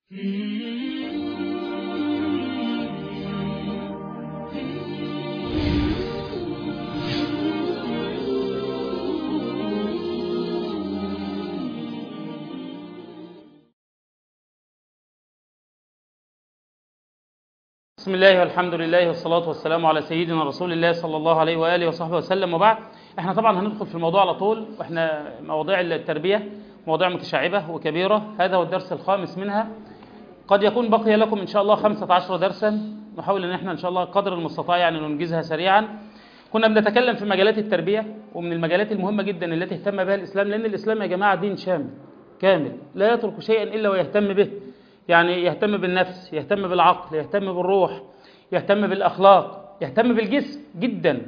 بسم الله والحمد لله والصلاة والسلام على سيدنا رسول الله صلى الله عليه وآله وصحبه وسلم وبعد احنا طبعا هندخل في الموضوع على طول واحنا مواضيع التربية مواضيع متشعبة وكبيرة هذا هو الدرس الخامس منها قد يكون بقي لكم إن شاء الله خمسة عشر درسا نحاول أن احنا إن شاء الله قدر المستطاع يعني ننجزها سريعا كنا بنتكلم في مجالات التربية ومن المجالات المهمة جدا التي اهتم بها الإسلام لأن الإسلام يا جماعة دين شامل كامل لا يترك شيئا إلا ويهتم به يعني يهتم بالنفس يهتم بالعقل يهتم بالروح يهتم بالأخلاق يهتم بالجسم جدا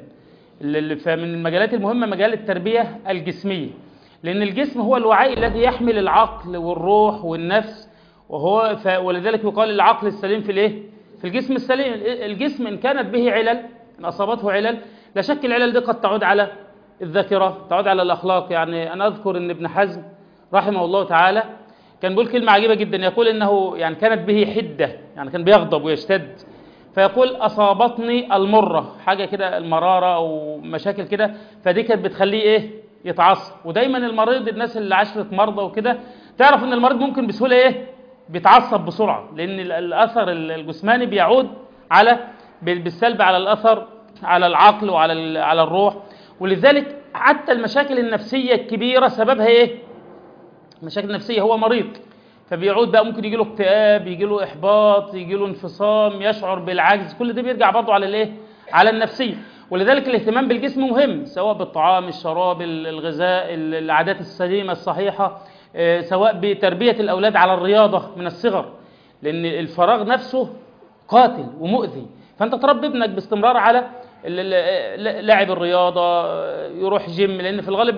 فمن المجالات المهمة مجال التربية الجسمية لأن الجسم هو الوعاء الذي يحمل العقل والروح والنفس وهو ف... ولذلك يقال العقل السليم في الايه؟ في الجسم السليم الجسم إن كانت به علل إن أصابته علل لا شك العلل دي قد تعود على الذاكرة تعود على الأخلاق يعني أنا أذكر أن ابن حزم رحمه الله تعالى كان بيقول كلمة عجيبة جدا يقول إنه يعني كانت به حدة يعني كان بيغضب ويشتد فيقول أصابتني المرة حاجة كده المرارة أو مشاكل كده فدي كانت بتخليه إيه يتعصب ودايما المريض الناس اللي عشرة مرضى وكده تعرف إن المريض ممكن بسهولة إيه بيتعصب بسرعة لأن الأثر الجسماني بيعود على بالسلب على الأثر على العقل وعلى على الروح ولذلك حتى المشاكل النفسية الكبيرة سببها إيه مشاكل نفسية هو مريض فبيعود بقى ممكن يجي له اكتئاب يجي له احباط يجي له انفصام يشعر بالعجز كل ده بيرجع برضه على الايه على النفسيه ولذلك الاهتمام بالجسم مهم سواء بالطعام الشراب الغذاء العادات السليمه الصحيحه سواء بتربيه الاولاد على الرياضه من الصغر لان الفراغ نفسه قاتل ومؤذي فانت تربي ابنك باستمرار على لعب الرياضه يروح جيم لان في الغالب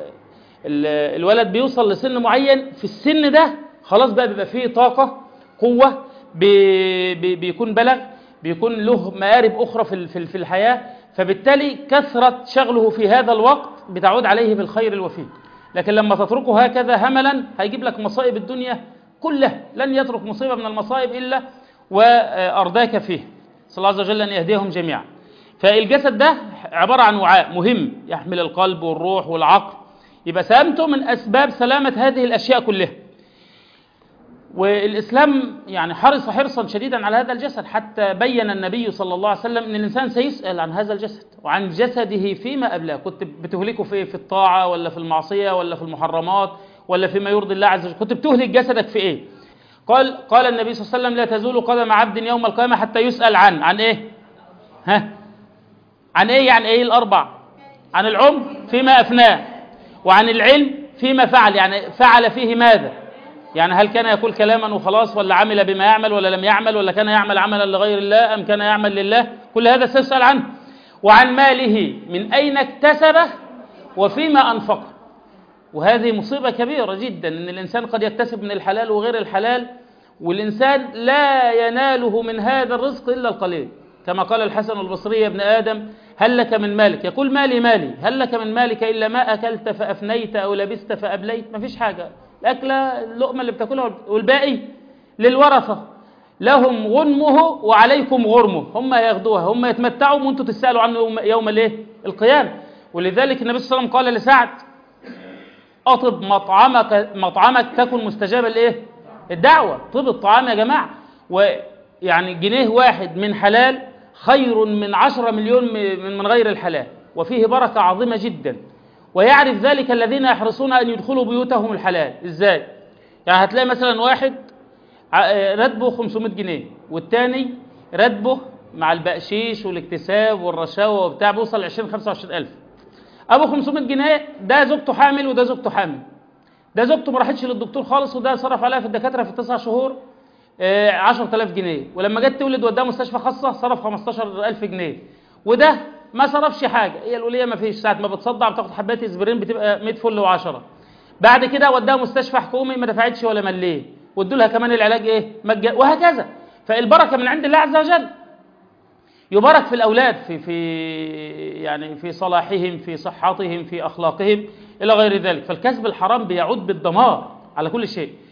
الولد بيوصل لسن معين في السن ده خلاص بقى بيبقى فيه طاقة قوة بي بي بيكون بلغ بيكون له مآرب أخرى في في الحياة فبالتالي كثرة شغله في هذا الوقت بتعود عليه بالخير الوفي لكن لما تتركه هكذا هملا هيجيب لك مصائب الدنيا كلها لن يترك مصيبة من المصائب إلا وأرداك فيه صلى الله عز وجل أن يهديهم جميعا فالجسد ده عبارة عن وعاء مهم يحمل القلب والروح والعقل يبقى سلامته من أسباب سلامة هذه الأشياء كلها والإسلام يعني حرص حرصا شديدا على هذا الجسد حتى بين النبي صلى الله عليه وسلم أن الإنسان سيسأل عن هذا الجسد وعن جسده فيما أبلاه كنت بتهلكه في في الطاعة ولا في المعصية ولا في المحرمات ولا فيما يرضي الله عز وجل كنت بتهلك جسدك في إيه قال قال النبي صلى الله عليه وسلم لا تزول قدم عبد يوم القيامة حتى يسأل عن عن إيه ها عن إيه يعني إيه الأربع عن العمر فيما أفناه وعن العلم فيما فعل يعني فعل فيه ماذا يعني هل كان يقول كلاما وخلاص ولا عمل بما يعمل ولا لم يعمل ولا كان يعمل عملا لغير الله أم كان يعمل لله كل هذا سيسأل عنه وعن ماله من أين اكتسبه وفيما أنفقه وهذه مصيبة كبيرة جدا أن الإنسان قد يكتسب من الحلال وغير الحلال والإنسان لا يناله من هذا الرزق إلا القليل كما قال الحسن البصري يا ابن آدم هل لك من مالك يقول مالي مالي هل لك من مالك إلا ما أكلت فأفنيت أو لبست فأبليت ما فيش حاجة الأكلة اللقمة اللي بتاكلها والباقي للورثة لهم غنمه وعليكم غرمه هم ياخدوها هم يتمتعوا وانتم تسألوا عنه يوم, يوم الايه القيامة ولذلك النبي صلى الله عليه وسلم قال لسعد أطب مطعمك مطعمك تكن مستجاب الايه الدعوة طب الطعام يا جماعة ويعني جنيه واحد من حلال خير من عشرة مليون من غير الحلال وفيه بركة عظيمة جدا ويعرف ذلك الذين يحرصون أن يدخلوا بيوتهم الحلال إزاي؟ يعني هتلاقي مثلا واحد راتبه 500 جنيه والتاني راتبه مع البقشيش والاكتساب والرشاوى وبتاع بيوصل 20 25 ألف أبو 500 جنيه ده زوجته حامل وده زوجته حامل ده زوجته ما راحتش للدكتور خالص وده صرف عليها في الدكاترة في التسع شهور 10000 جنيه ولما جت تولد وداها مستشفى خاصة صرف 15000 جنيه وده ما صرفش حاجة هي الولية ما فيش ساعة ما بتصدع بتاخد حبات اسبرين بتبقى 100 فل و10 بعد كده وداها مستشفى حكومي ما دفعتش ولا مليه وادوا لها كمان العلاج ايه مجاني وهكذا فالبركة من عند الله عز وجل يبارك في الأولاد في في يعني في صلاحهم في صحتهم في أخلاقهم إلى غير ذلك فالكسب الحرام بيعود بالدمار على كل شيء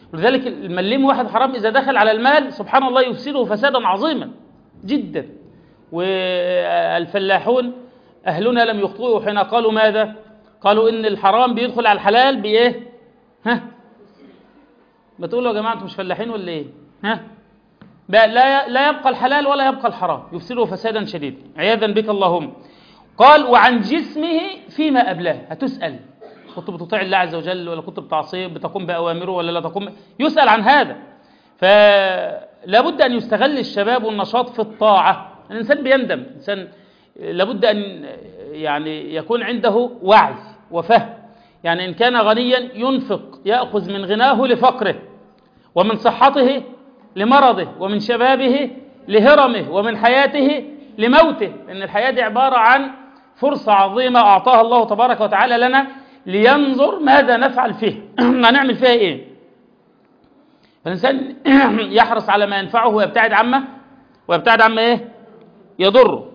ولذلك المليم واحد حرام إذا دخل على المال سبحان الله يفسده فسادا عظيما جدا والفلاحون أهلنا لم يخطئوا حين قالوا ماذا قالوا إن الحرام بيدخل على الحلال بإيه ها بتقولوا يا جماعة أنتم مش فلاحين ولا إيه ها لا لا يبقى الحلال ولا يبقى الحرام يفسده فسادا شديدا عياذا بك اللهم قال وعن جسمه فيما أبلاه هتسأل كنت بتطيع الله عز وجل ولا كنت بتعصيه بتقوم بأوامره ولا لا تقوم يسأل عن هذا فلا بد أن يستغل الشباب والنشاط في الطاعة الإنسان بيندم الإنسان لابد أن يعني يكون عنده وعي وفهم يعني إن كان غنيا ينفق يأخذ من غناه لفقره ومن صحته لمرضه ومن شبابه لهرمه ومن حياته لموته لأن الحياة دي عبارة عن فرصة عظيمة أعطاها الله تبارك وتعالى لنا لينظر ماذا نفعل فيه هنعمل فيها إيه فالإنسان يحرص على ما ينفعه ويبتعد عما ويبتعد عما إيه يضره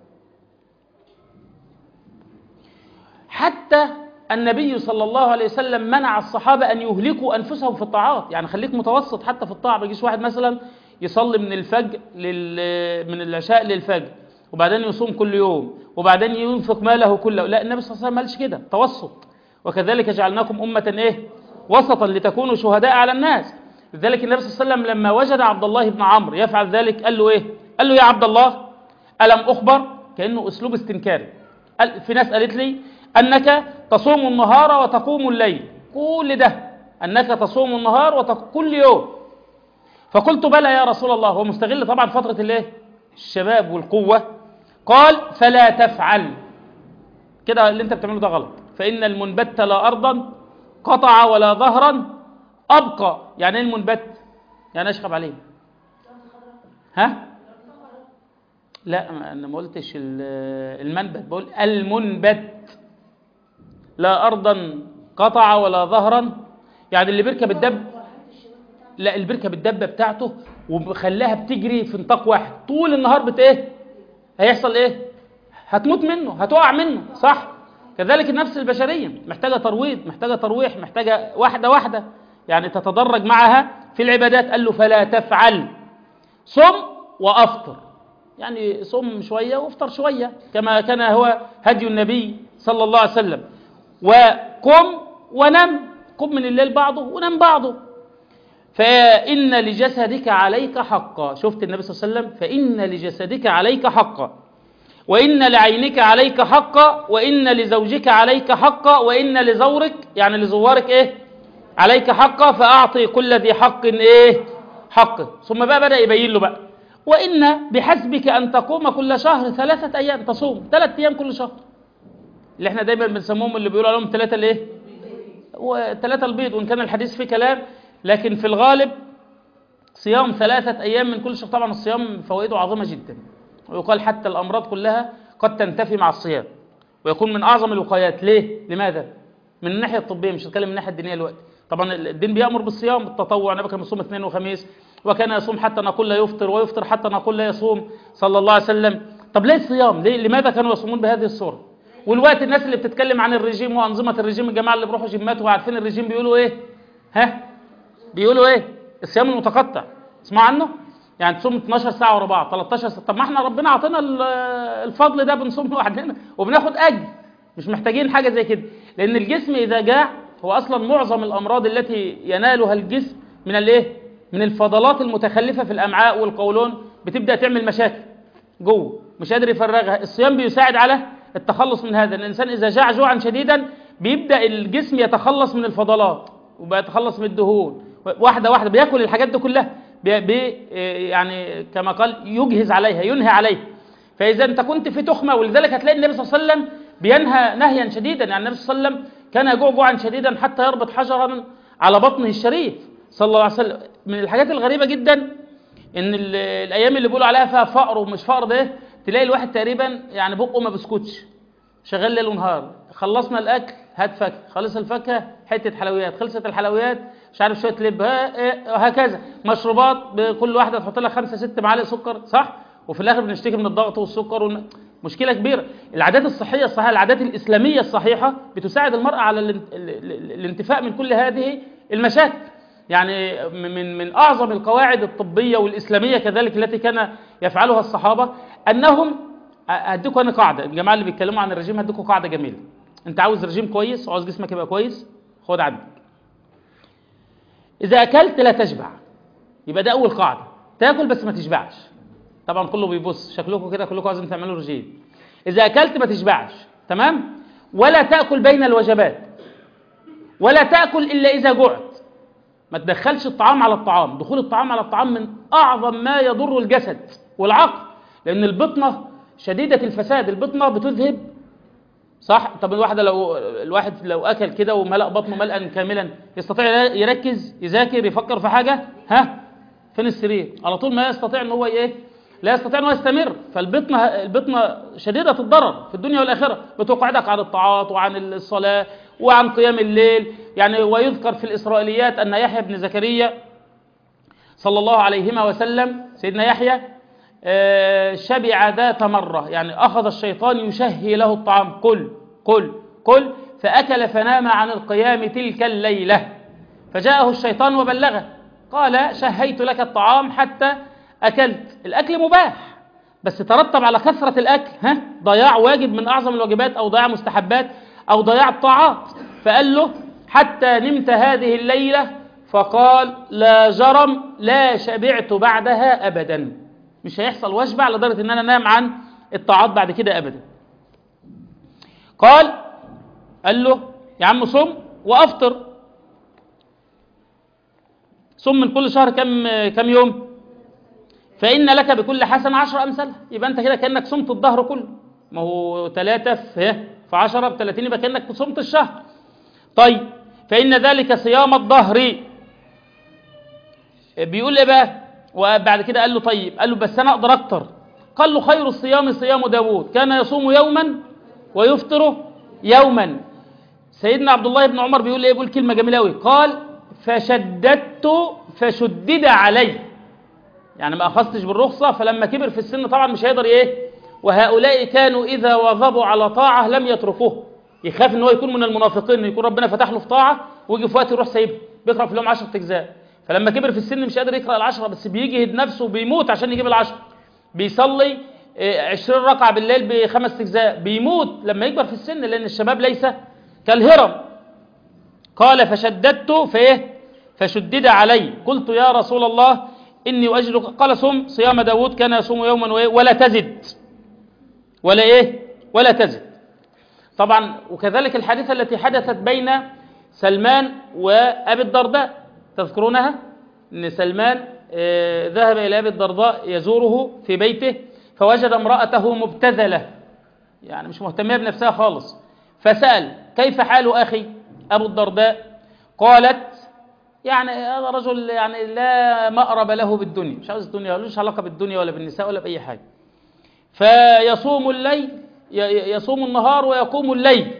حتى النبي صلى الله عليه وسلم منع الصحابة أن يهلكوا أنفسهم في الطاعات يعني خليك متوسط حتى في الطاعة بيجيش واحد مثلا يصلي من الفجر لل... من العشاء للفجر وبعدين يصوم كل يوم وبعدين ينفق ماله كله لا النبي صلى الله عليه وسلم ما قالش كده توسط وكذلك جعلناكم أمة إيه وسطا لتكونوا شهداء على الناس لذلك النبي صلى الله عليه وسلم لما وجد عبد الله بن عمرو يفعل ذلك قال له إيه قال له يا عبد الله ألم أخبر كأنه أسلوب استنكاري في ناس قالت لي أنك تصوم النهار وتقوم الليل كل ده أنك تصوم النهار وتقوم كل يوم فقلت بلى يا رسول الله هو مستغل طبعا فترة الايه الشباب والقوة قال فلا تفعل كده اللي انت بتعمله ده غلط فإن المنبت لا أرضا قطع ولا ظهرا أبقى يعني ايه المنبت يعني اشخب عليه ها لا انا ما قلتش المنبت بقول المنبت لا أرضا قطع ولا ظهرا يعني اللي بيركب الدب لا اللي بيركب الدبة بتاعته وخلاها بتجري في نطاق واحد طول النهار بت ايه هيحصل ايه هتموت منه هتقع منه صح كذلك النفس البشرية محتاجة ترويض محتاجة ترويح محتاجة واحدة واحدة يعني تتدرج معها في العبادات قال له فلا تفعل صم وأفطر يعني صم شوية وافطر شوية كما كان هو هدي النبي صلى الله عليه وسلم وقم ونم قم من الليل بعضه ونم بعضه فإن لجسدك عليك حقا شفت النبي صلى الله عليه وسلم فإن لجسدك عليك حقا وإن لعينك عليك حقا وإن لزوجك عليك حقا وإن لزورك يعني لزوارك إيه عليك حقا فأعطي كل ذي حق إيه حقه ثم بقى بدأ يبين له بقى وإن بحسبك أن تقوم كل شهر ثلاثة أيام تصوم ثلاثة أيام كل شهر اللي احنا دايما بنسموهم اللي بيقولوا عليهم ثلاثة الايه وثلاثة البيض وإن كان الحديث فيه كلام لكن في الغالب صيام ثلاثة أيام من كل شهر طبعا الصيام فوائده عظيمة جدا ويقال حتى الأمراض كلها قد تنتفي مع الصيام ويكون من أعظم الوقايات ليه؟ لماذا؟ من الناحية الطبية مش هتكلم من الناحية الدينية دلوقتي طبعا الدين بيأمر بالصيام بالتطوع النبي كان يصوم اثنين وخميس وكان يصوم حتى نقول لا يفطر ويفطر حتى نقول لا يصوم صلى الله عليه وسلم طب ليه الصيام؟ ليه؟ لماذا كانوا يصومون بهذه الصورة؟ والوقت الناس اللي بتتكلم عن الرجيم وأنظمة الرجيم الجماعة اللي بيروحوا جيمات وعارفين الرجيم بيقولوا إيه؟ ها؟ بيقولوا إيه؟ الصيام المتقطع اسمعوا عنه؟ يعني تصوم 12 ساعة ورا بعض 13 ساعة طب ما احنا ربنا عطينا الفضل ده بنصوم لوحدنا وبناخد أجر مش محتاجين حاجة زي كده لأن الجسم إذا جاع هو أصلا معظم الأمراض التي ينالها الجسم من الإيه؟ من الفضلات المتخلفة في الأمعاء والقولون بتبدأ تعمل مشاكل جوه مش قادر يفرغها الصيام بيساعد على التخلص من هذا الإنسان إذا جاع جوعا شديدا بيبدأ الجسم يتخلص من الفضلات وبيتخلص من الدهون واحدة واحدة بياكل الحاجات دي كلها بي بي يعني كما قال يجهز عليها ينهي عليها فإذا أنت كنت في تخمة ولذلك هتلاقي النبي صلى الله عليه وسلم بينهى نهيا شديدا يعني النبي صلى الله عليه وسلم كان يجوع جوعا شديدا حتى يربط حجرا على بطنه الشريف صلى الله عليه وسلم من الحاجات الغريبة جدا ان الايام اللي بيقولوا عليها فيها فقر ومش فقر ده تلاقي الواحد تقريبا يعني بقه ما بيسكتش شغال ليل ونهار خلصنا الاكل هات فاكهه خلص الفاكهه حته حلويات خلصت الحلويات مش عارف شويه لب وهكذا مشروبات كل واحده تحط لها خمسه ست معالق سكر صح وفي الاخر بنشتكي من الضغط والسكر ون... مشكله كبيره العادات الصحيه الصحيحه العادات الاسلاميه الصحيحه بتساعد المراه على الانتفاء من كل هذه المشاكل يعني من من اعظم القواعد الطبيه والاسلاميه كذلك التي كان يفعلها الصحابه انهم هديكم انا قاعده الجماعه اللي بيتكلموا عن الرجيم هديكم قاعده جميله انت عاوز رجيم كويس وعاوز جسمك يبقى كويس خد عندك اذا اكلت لا تشبع يبقى ده اول قاعده تاكل بس ما تشبعش طبعا كله بيبص شكلكم كده كلكم عايزين تعملوا رجيم اذا اكلت ما تشبعش تمام ولا تاكل بين الوجبات ولا تاكل الا اذا جعت ما تدخلش الطعام على الطعام دخول الطعام على الطعام من اعظم ما يضر الجسد والعقل لان البطنه شديده الفساد البطنه بتذهب صح طب الواحد لو الواحد لو اكل كده وملأ بطنه ملأ كاملا يستطيع يركز يذاكر يفكر في حاجه ها فين السرير على طول ما يستطيع ان هو ايه لا يستطيع ان هو يستمر فالبطنه البطنه شديده الضرر في الدنيا والاخره بتقعدك عن الطاعات وعن الصلاه وعن قيام الليل يعني ويذكر في الاسرائيليات ان يحيى بن زكريا صلى الله عليهما وسلم سيدنا يحيى آه، شبع ذات مرة يعني أخذ الشيطان يشهي له الطعام كل كل كل فأكل فنام عن القيام تلك الليلة فجاءه الشيطان وبلغه قال شهيت لك الطعام حتى أكلت الأكل مباح بس ترتب على كثرة الأكل ها ضياع واجب من أعظم الواجبات أو ضياع مستحبات أو ضياع الطاعات فقال له حتى نمت هذه الليلة فقال لا جرم لا شبعت بعدها أبدا مش هيحصل واشبع لدرجة ان انا انام عن الطاعات بعد كده ابدا قال قال له يا عم صم وافطر صم من كل شهر كم كم يوم فإن لك بكل حسنة عشر أمثالها يبقى أنت كده كأنك صمت الظهر كله ما هو ثلاثة في في 10 ب 30 يبقى كأنك صمت الشهر طيب فإن ذلك صيام الظهر بيقول إيه بقى وبعد كده قال له طيب قال له بس أنا أقدر أكتر قال له خير الصيام صيام داوود كان يصوم يوما ويفطر يوما سيدنا عبد الله بن عمر بيقول ايه بيقول كلمه جميله قوي قال فشددت فشدد علي يعني ما اخذتش بالرخصه فلما كبر في السن طبعا مش هيقدر ايه وهؤلاء كانوا اذا واظبوا على طاعه لم يتركوه يخاف ان هو يكون من المنافقين يكون ربنا فتح له في طاعه ويجي في وقت يروح سايبها بيقرا في اليوم 10 اجزاء فلما كبر في السن مش قادر يقرا العشره بس بيجهد نفسه وبيموت عشان يجيب العشره بيصلي إيه، 20 ركعه بالليل بخمس اجزاء بيموت لما يكبر في السن لان الشباب ليس كالهرم قال فشددت فايه فشدد علي قلت يا رسول الله اني اؤجلك قال صم صيام داود كان يصوم يوما وإيه؟ ولا تزد ولا ايه ولا تزد طبعا وكذلك الحادثه التي حدثت بين سلمان وابي الدرداء تذكرونها ان سلمان آه، ذهب الى ابي الدرداء يزوره في بيته فوجد امراته مبتذله يعني مش مهتمه بنفسها خالص فسال كيف حال اخي ابو الدرداء قالت يعني هذا رجل يعني لا مأرب له بالدنيا مش عاوز الدنيا ملوش علاقه بالدنيا ولا بالنساء ولا باي حاجه فيصوم الليل ي- يصوم النهار ويقوم الليل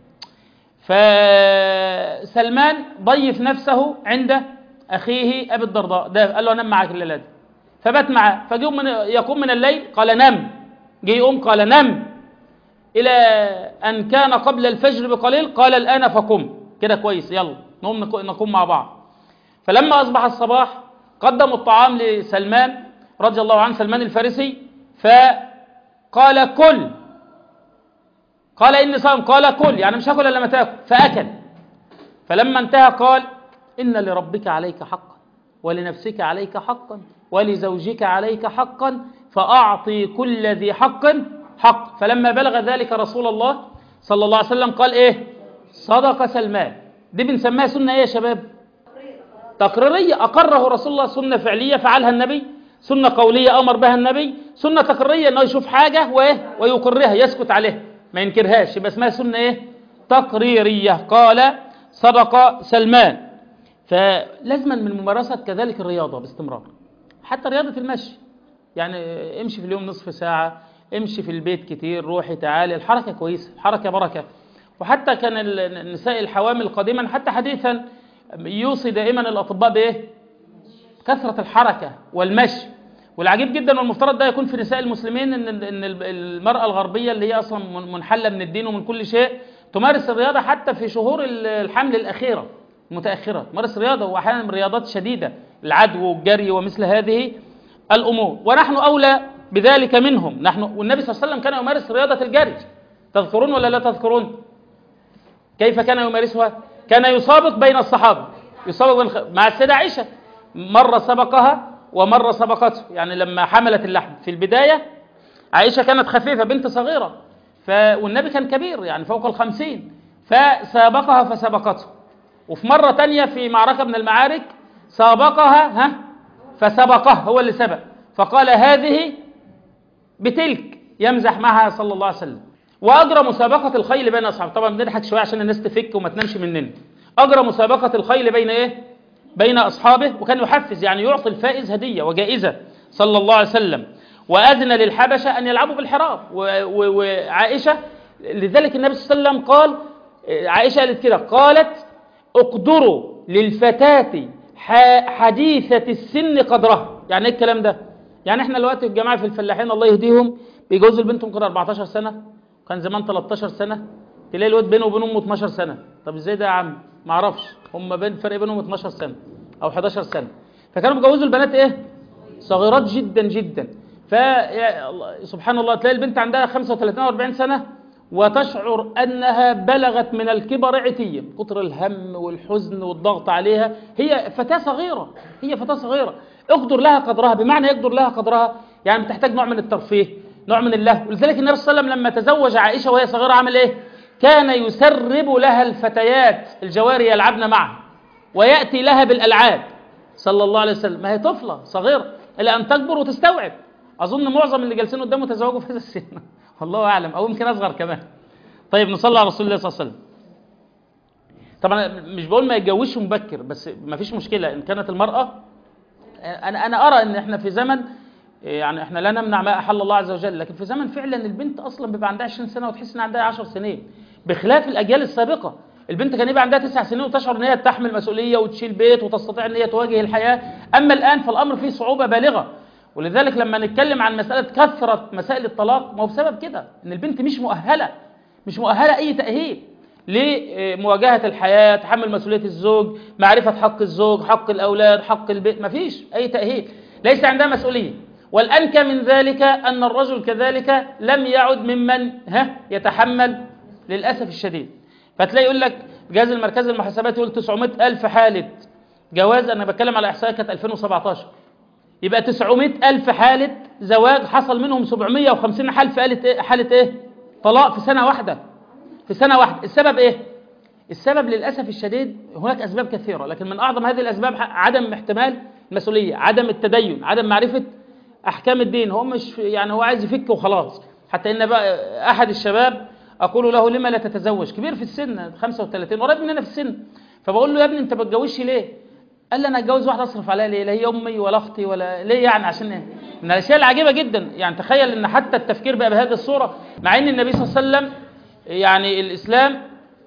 فسلمان ضيف نفسه عند اخيه ابي الدرداء ده قال له انام معاك الليله دي فبات معاه فجيهم من يقوم من الليل قال نم جه يقوم قال نم الى ان كان قبل الفجر بقليل قال الان فقم كده كويس يلا نقوم نك- نقوم مع بعض فلما اصبح الصباح قدموا الطعام لسلمان رضي الله عنه سلمان الفارسي فقال كل قال إني صائم قال كل يعني مش هاكل إلا لما تاكل فأكل فلما انتهى قال إن لربك عليك حقا ولنفسك عليك حقا ولزوجك عليك حقا فأعطي كل ذي حق حق فلما بلغ ذلك رسول الله صلى الله عليه وسلم قال إيه صدق سلمان دي بنسميها سنة إيه يا شباب تقريرية أقره رسول الله سنة فعلية فعلها النبي سنة قولية أمر بها النبي سنة تقريرية أنه يشوف حاجة وإيه ويقرها يسكت عليها ما ينكرهاش يبقى اسمها سنة إيه تقريرية قال صدق سلمان فلازما من ممارسة كذلك الرياضة باستمرار حتى رياضة المشي يعني امشي في اليوم نصف ساعة امشي في البيت كتير روحي تعالي الحركة كويسة الحركة بركة وحتى كان النساء الحوامل قديما حتى حديثا يوصي دائما الأطباء بإيه كثرة الحركة والمشي والعجيب جدا والمفترض ده يكون في نساء المسلمين ان ان المرأة الغربية اللي هي اصلا منحلة من الدين ومن كل شيء تمارس الرياضة حتى في شهور الحمل الأخيرة متاخره مارس رياضه واحيانا من رياضات شديده العدو والجري ومثل هذه الامور ونحن اولى بذلك منهم نحن والنبي صلى الله عليه وسلم كان يمارس رياضه الجري تذكرون ولا لا تذكرون كيف كان يمارسها كان يسابق بين الصحابه يسابق بين الخ... مع السيده عائشه مره سبقها ومره سبقته يعني لما حملت اللحم في البدايه عائشه كانت خفيفه بنت صغيره ف... والنبي كان كبير يعني فوق الخمسين فسابقها فسبقته وفي مرة تانية في معركة من المعارك سابقها ها فسبقه هو اللي سبق فقال هذه بتلك يمزح معها صلى الله عليه وسلم وأجرى مسابقة الخيل بين أصحابه طبعا بنضحك شوية عشان الناس تفك وما تنامش مننا أجرى مسابقة الخيل بين إيه بين أصحابه وكان يحفز يعني يعطي الفائز هدية وجائزة صلى الله عليه وسلم وأذن للحبشة أن يلعبوا بالحراب وعائشة لذلك النبي صلى الله عليه وسلم قال عائشة قالت كده قالت اقدروا للفتاة حديثة السن قدرها يعني ايه الكلام ده يعني احنا دلوقتي الجماعة في الفلاحين الله يهديهم بيجوزوا البنت ممكن 14 سنة كان زمان 13 سنة تلاقي الواد بينه وبين امه 12 سنة طب ازاي ده يا عم ما اعرفش هم بين فرق بينهم 12 سنة او 11 سنة فكانوا بيجوزوا البنات ايه صغيرات جدا جدا ف سبحان الله تلاقي البنت عندها 35 او 40 سنة وتشعر أنها بلغت من الكبر عتيا كتر الهم والحزن والضغط عليها هي فتاة صغيرة هي فتاة صغيرة اقدر لها قدرها بمعنى يقدر لها قدرها يعني بتحتاج نوع من الترفيه نوع من اللهو ولذلك النبي صلى الله عليه وسلم لما تزوج عائشة وهي صغيرة عمل ايه كان يسرب لها الفتيات الجواري يلعبن معها ويأتي لها بالألعاب صلى الله عليه وسلم ما هي طفلة صغيرة إلى أن تكبر وتستوعب أظن معظم اللي جالسين قدامه تزوجوا في هذا السن والله اعلم او يمكن اصغر كمان طيب نصلي على رسول الله صلى الله عليه وسلم طبعا مش بقول ما يتجوزش مبكر بس ما فيش مشكله ان كانت المراه انا انا ارى ان احنا في زمن يعني احنا لا نمنع ما احل الله عز وجل لكن في زمن فعلا البنت اصلا بيبقى عندها 20 سنه وتحس ان عندها 10 سنين بخلاف الاجيال السابقه البنت كان يبقى عندها تسع سنين وتشعر ان هي تحمل مسؤوليه وتشيل بيت وتستطيع ان هي تواجه الحياه اما الان فالامر فيه صعوبه بالغه ولذلك لما نتكلم عن مسألة كثرة مسائل الطلاق ما هو بسبب كده إن البنت مش مؤهلة مش مؤهلة أي تأهيل لمواجهة الحياة تحمل مسؤولية الزوج معرفة حق الزوج حق الأولاد حق البيت ما فيش أي تأهيل ليس عندها مسؤولية والأنكى من ذلك أن الرجل كذلك لم يعد ممن ها يتحمل للأسف الشديد فتلاقي يقول لك جهاز المركز المحاسبات يقول 900 ألف حالة جواز أنا بتكلم على إحصائية كانت 2017 يبقى 900 ألف حالة زواج حصل منهم 750 حالة في حالة إيه؟ حالة إيه؟ طلاق في سنة واحدة في سنة واحدة السبب إيه؟ السبب للأسف الشديد هناك أسباب كثيرة لكن من أعظم هذه الأسباب عدم احتمال المسؤولية عدم التدين عدم معرفة أحكام الدين هو مش يعني هو عايز يفك وخلاص حتى إن بقى أحد الشباب أقول له لما لا تتزوج كبير في السن 35 قريب مننا في السن فبقول له يا ابني أنت ما بتجوزش ليه؟ قال لي انا اتجوز واحده اصرف عليها ليه لا هي امي ولا اختي ولا ليه يعني عشان ايه من الاشياء العجيبه جدا يعني تخيل ان حتى التفكير بقى بهذه الصوره مع ان النبي صلى الله عليه وسلم يعني الاسلام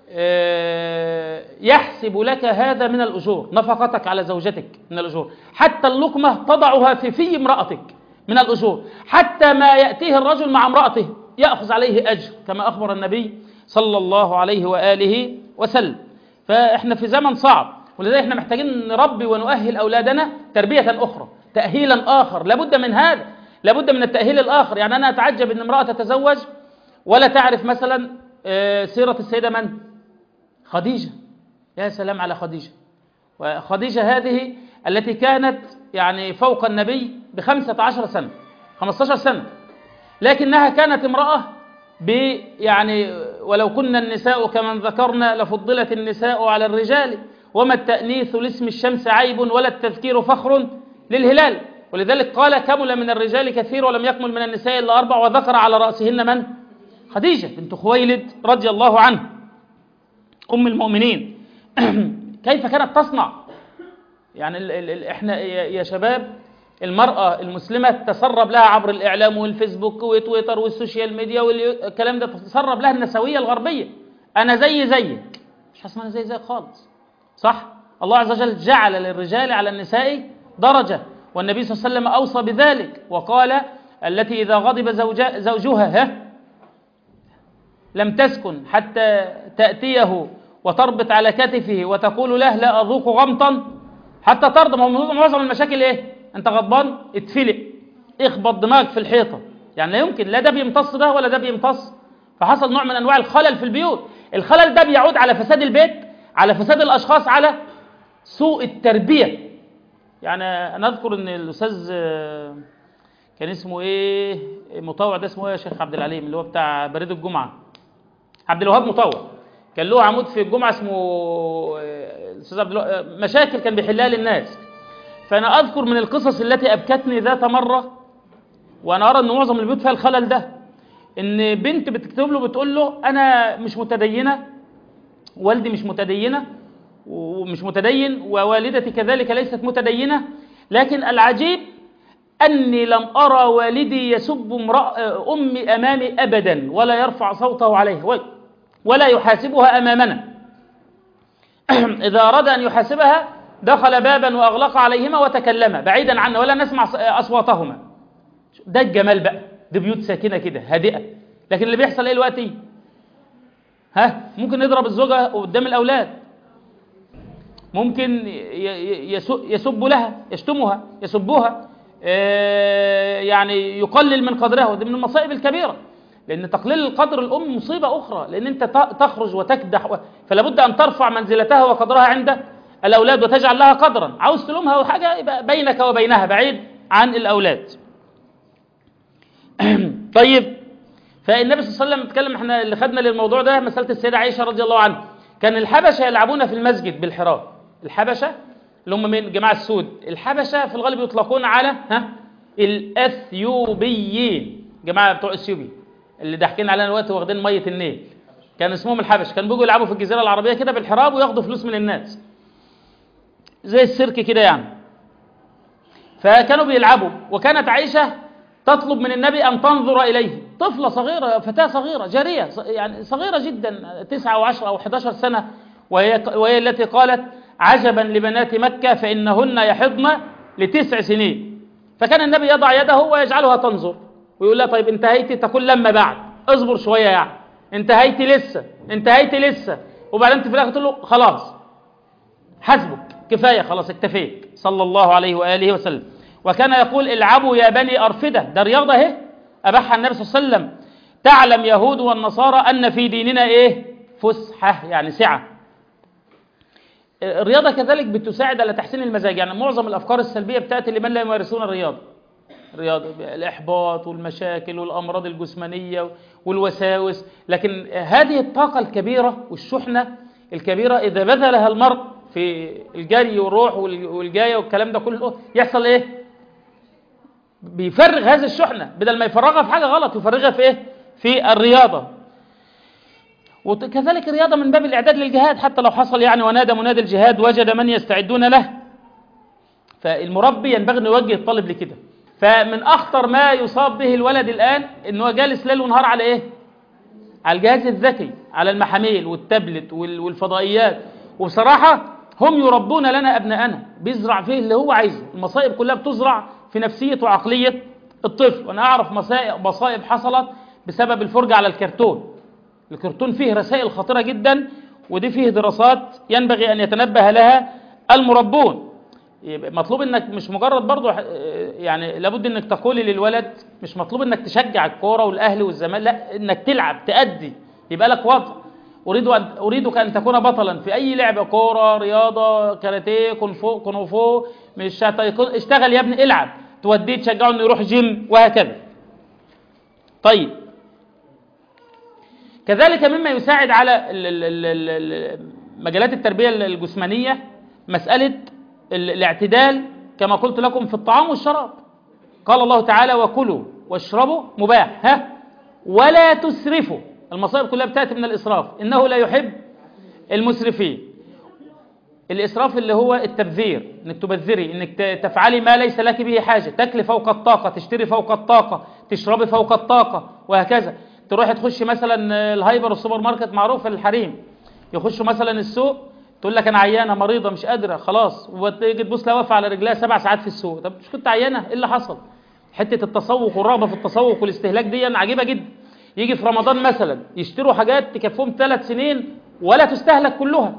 يحسب لك هذا من الاجور نفقتك على زوجتك من الاجور حتى اللقمه تضعها في في امراتك من الاجور حتى ما ياتيه الرجل مع امراته ياخذ عليه اجر كما اخبر النبي صلى الله عليه واله وسلم فاحنا في زمن صعب ولذلك احنا محتاجين نربي ونؤهل اولادنا تربيه اخرى تاهيلا اخر لابد من هذا لابد من التاهيل الاخر يعني انا اتعجب ان امراه تتزوج ولا تعرف مثلا سيره السيده من خديجه يا سلام على خديجه وخديجه هذه التي كانت يعني فوق النبي بخمسة عشر سنة 15 سنة لكنها كانت امرأة يعني ولو كنا النساء كمن ذكرنا لفضلت النساء على الرجال وما التأنيث لاسم الشمس عيب ولا التذكير فخر للهلال ولذلك قال كمل من الرجال كثير ولم يكمل من النساء إلا أربع وذكر على رأسهن من؟ خديجة بنت خويلد رضي الله عنها أم المؤمنين كيف كانت تصنع يعني ال ال ال احنا يا شباب المرأة المسلمة تسرب لها عبر الإعلام والفيسبوك وتويتر والسوشيال ميديا والكلام ده تسرب لها النسوية الغربية أنا زي زيك مش هسمع زي زيك خالص صح الله عز وجل جعل للرجال على النساء درجة والنبي صلى الله عليه وسلم أوصى بذلك وقال التي إذا غضب زوجها, زوجها ها لم تسكن حتى تأتيه وتربط على كتفه وتقول له لا أذوق غمطا حتى ترضى ما هو معظم المشاكل إيه أنت غضبان اتفلق اخبط دماغك في الحيطة يعني لا يمكن لا ده بيمتص ده ولا ده بيمتص فحصل نوع من أنواع الخلل في البيوت الخلل ده بيعود على فساد البيت على فساد الأشخاص على سوء التربية يعني أنا أذكر أن الأستاذ كان اسمه إيه مطوع ده اسمه إيه يا شيخ عبد العليم اللي هو بتاع بريد الجمعة عبد الوهاب مطوع كان له عمود في الجمعة اسمه الأستاذ عبد الوهاب مشاكل كان بيحلها للناس فأنا أذكر من القصص التي أبكتني ذات مرة وأنا أرى أن معظم البيوت فيها الخلل ده إن بنت بتكتب له بتقول له أنا مش متدينة والدي مش متدينة ومش متدين ووالدتي كذلك ليست متدينة لكن العجيب أني لم أرى والدي يسب أمي أمامي أبدا ولا يرفع صوته عليها ولا يحاسبها أمامنا إذا أراد أن يحاسبها دخل بابا وأغلق عليهما وتكلم بعيدا عنا ولا نسمع أصواتهما ده الجمال بقى دي بيوت ساكنة كده هادئة لكن اللي بيحصل ايه دلوقتي ها ممكن يضرب الزوجة قدام الأولاد ممكن يسب لها يشتمها يسبوها يعني يقلل من قدرها ودي من المصائب الكبيرة لأن تقليل القدر الأم مصيبة أخرى لأن أنت تخرج وتكدح فلا بد أن ترفع منزلتها وقدرها عند الأولاد وتجعل لها قدرا عاوز تلومها أو حاجة يبقى بينك وبينها بعيد عن الأولاد طيب فالنبي صلى الله عليه وسلم اتكلم احنا اللي خدنا للموضوع ده مسألة السيدة عائشة رضي الله عنها كان الحبشة يلعبون في المسجد بالحراب الحبشة اللي هم من جماعة السود الحبشة في الغالب يطلقون على ها الأثيوبيين جماعة بتوع اثيوبيا اللي ضاحكين علينا دلوقتي واخدين مية النيل كان اسمهم الحبش كانوا بيجوا يلعبوا في الجزيرة العربية كده بالحراب وياخدوا فلوس من الناس زي السيرك كده يعني فكانوا بيلعبوا وكانت عائشة تطلب من النبي أن تنظر إليه طفلة صغيرة فتاة صغيرة جارية يعني صغيرة جدا تسعة أو عشر أو 11 سنة وهي, وهي التي قالت عجبا لبنات مكة فإنهن يحضن لتسع سنين فكان النبي يضع يده ويجعلها تنظر ويقول لها طيب انتهيتي تقول لما بعد اصبر شوية يعني انتهيتي لسه انتهيتي لسه وبعدين انت في الاخر تقول له خلاص حسبك كفاية خلاص اكتفيت صلى الله عليه وآله وسلم وكان يقول العبوا يا بني أرفدة ده رياضة اهي أباحها النبي صلى الله عليه وسلم تعلم يهود والنصارى أن في ديننا إيه فسحة يعني سعة الرياضة كذلك بتساعد على تحسين المزاج يعني معظم الأفكار السلبية بتأتي لمن لا يمارسون الرياضة الرياضة الإحباط والمشاكل والأمراض الجسمانية والوساوس لكن هذه الطاقة الكبيرة والشحنة الكبيرة إذا بذلها المرء في الجري والروح والجاية والكلام ده كله يحصل إيه بيفرغ هذه الشحنة بدل ما يفرغها في حاجة غلط يفرغها في إيه في الرياضة وكذلك الرياضة من باب الإعداد للجهاد حتى لو حصل يعني ونادى منادي الجهاد وجد من يستعدون له فالمربي ينبغي أن يوجه الطالب لكده فمن أخطر ما يصاب به الولد الآن أنه جالس ليل ونهار على إيه على الجهاز الذكي على المحاميل والتابلت والفضائيات وبصراحة هم يربون لنا أبناءنا بيزرع فيه اللي هو عايزه المصائب كلها بتزرع في نفسية وعقلية الطفل وأنا أعرف مصائب, مصائب حصلت بسبب الفرجة على الكرتون الكرتون فيه رسائل خطيرة جدا ودي فيه دراسات ينبغي أن يتنبه لها المربون مطلوب انك مش مجرد برضو يعني لابد انك تقولي للولد مش مطلوب انك تشجع الكوره والاهلي والزمالك لا انك تلعب تأدي يبقى لك وضع اريد ان اريدك ان تكون بطلا في اي لعبه كوره رياضه كاراتيه كونفو كونفو مش اشتغل يا ابني العب توديه تشجعه انه يروح جيم وهكذا طيب كذلك مما يساعد على مجالات التربيه الجسمانيه مساله الاعتدال كما قلت لكم في الطعام والشراب قال الله تعالى وكلوا واشربوا مباح ها ولا تسرفوا المصائب كلها بتأتي من الإسراف إنه لا يحب المسرفين الإسراف اللي هو التبذير إنك تبذري إنك تفعلي ما ليس لك به حاجة تكلي فوق الطاقة تشتري فوق الطاقة تشربي فوق الطاقة وهكذا تروحي تخشي مثلا الهايبر السوبر ماركت معروف الحريم يخشوا مثلا السوق تقول لك انا عيانه مريضه مش قادره خلاص وتيجي تبص لها واقفه على رجلها سبع ساعات في السوق طب مش كنت عيانه ايه اللي حصل حته التسوق والرغبه في التسوق والاستهلاك دي عجيبه جدا يجي في رمضان مثلا يشتروا حاجات تكفهم ثلاث سنين ولا تستهلك كلها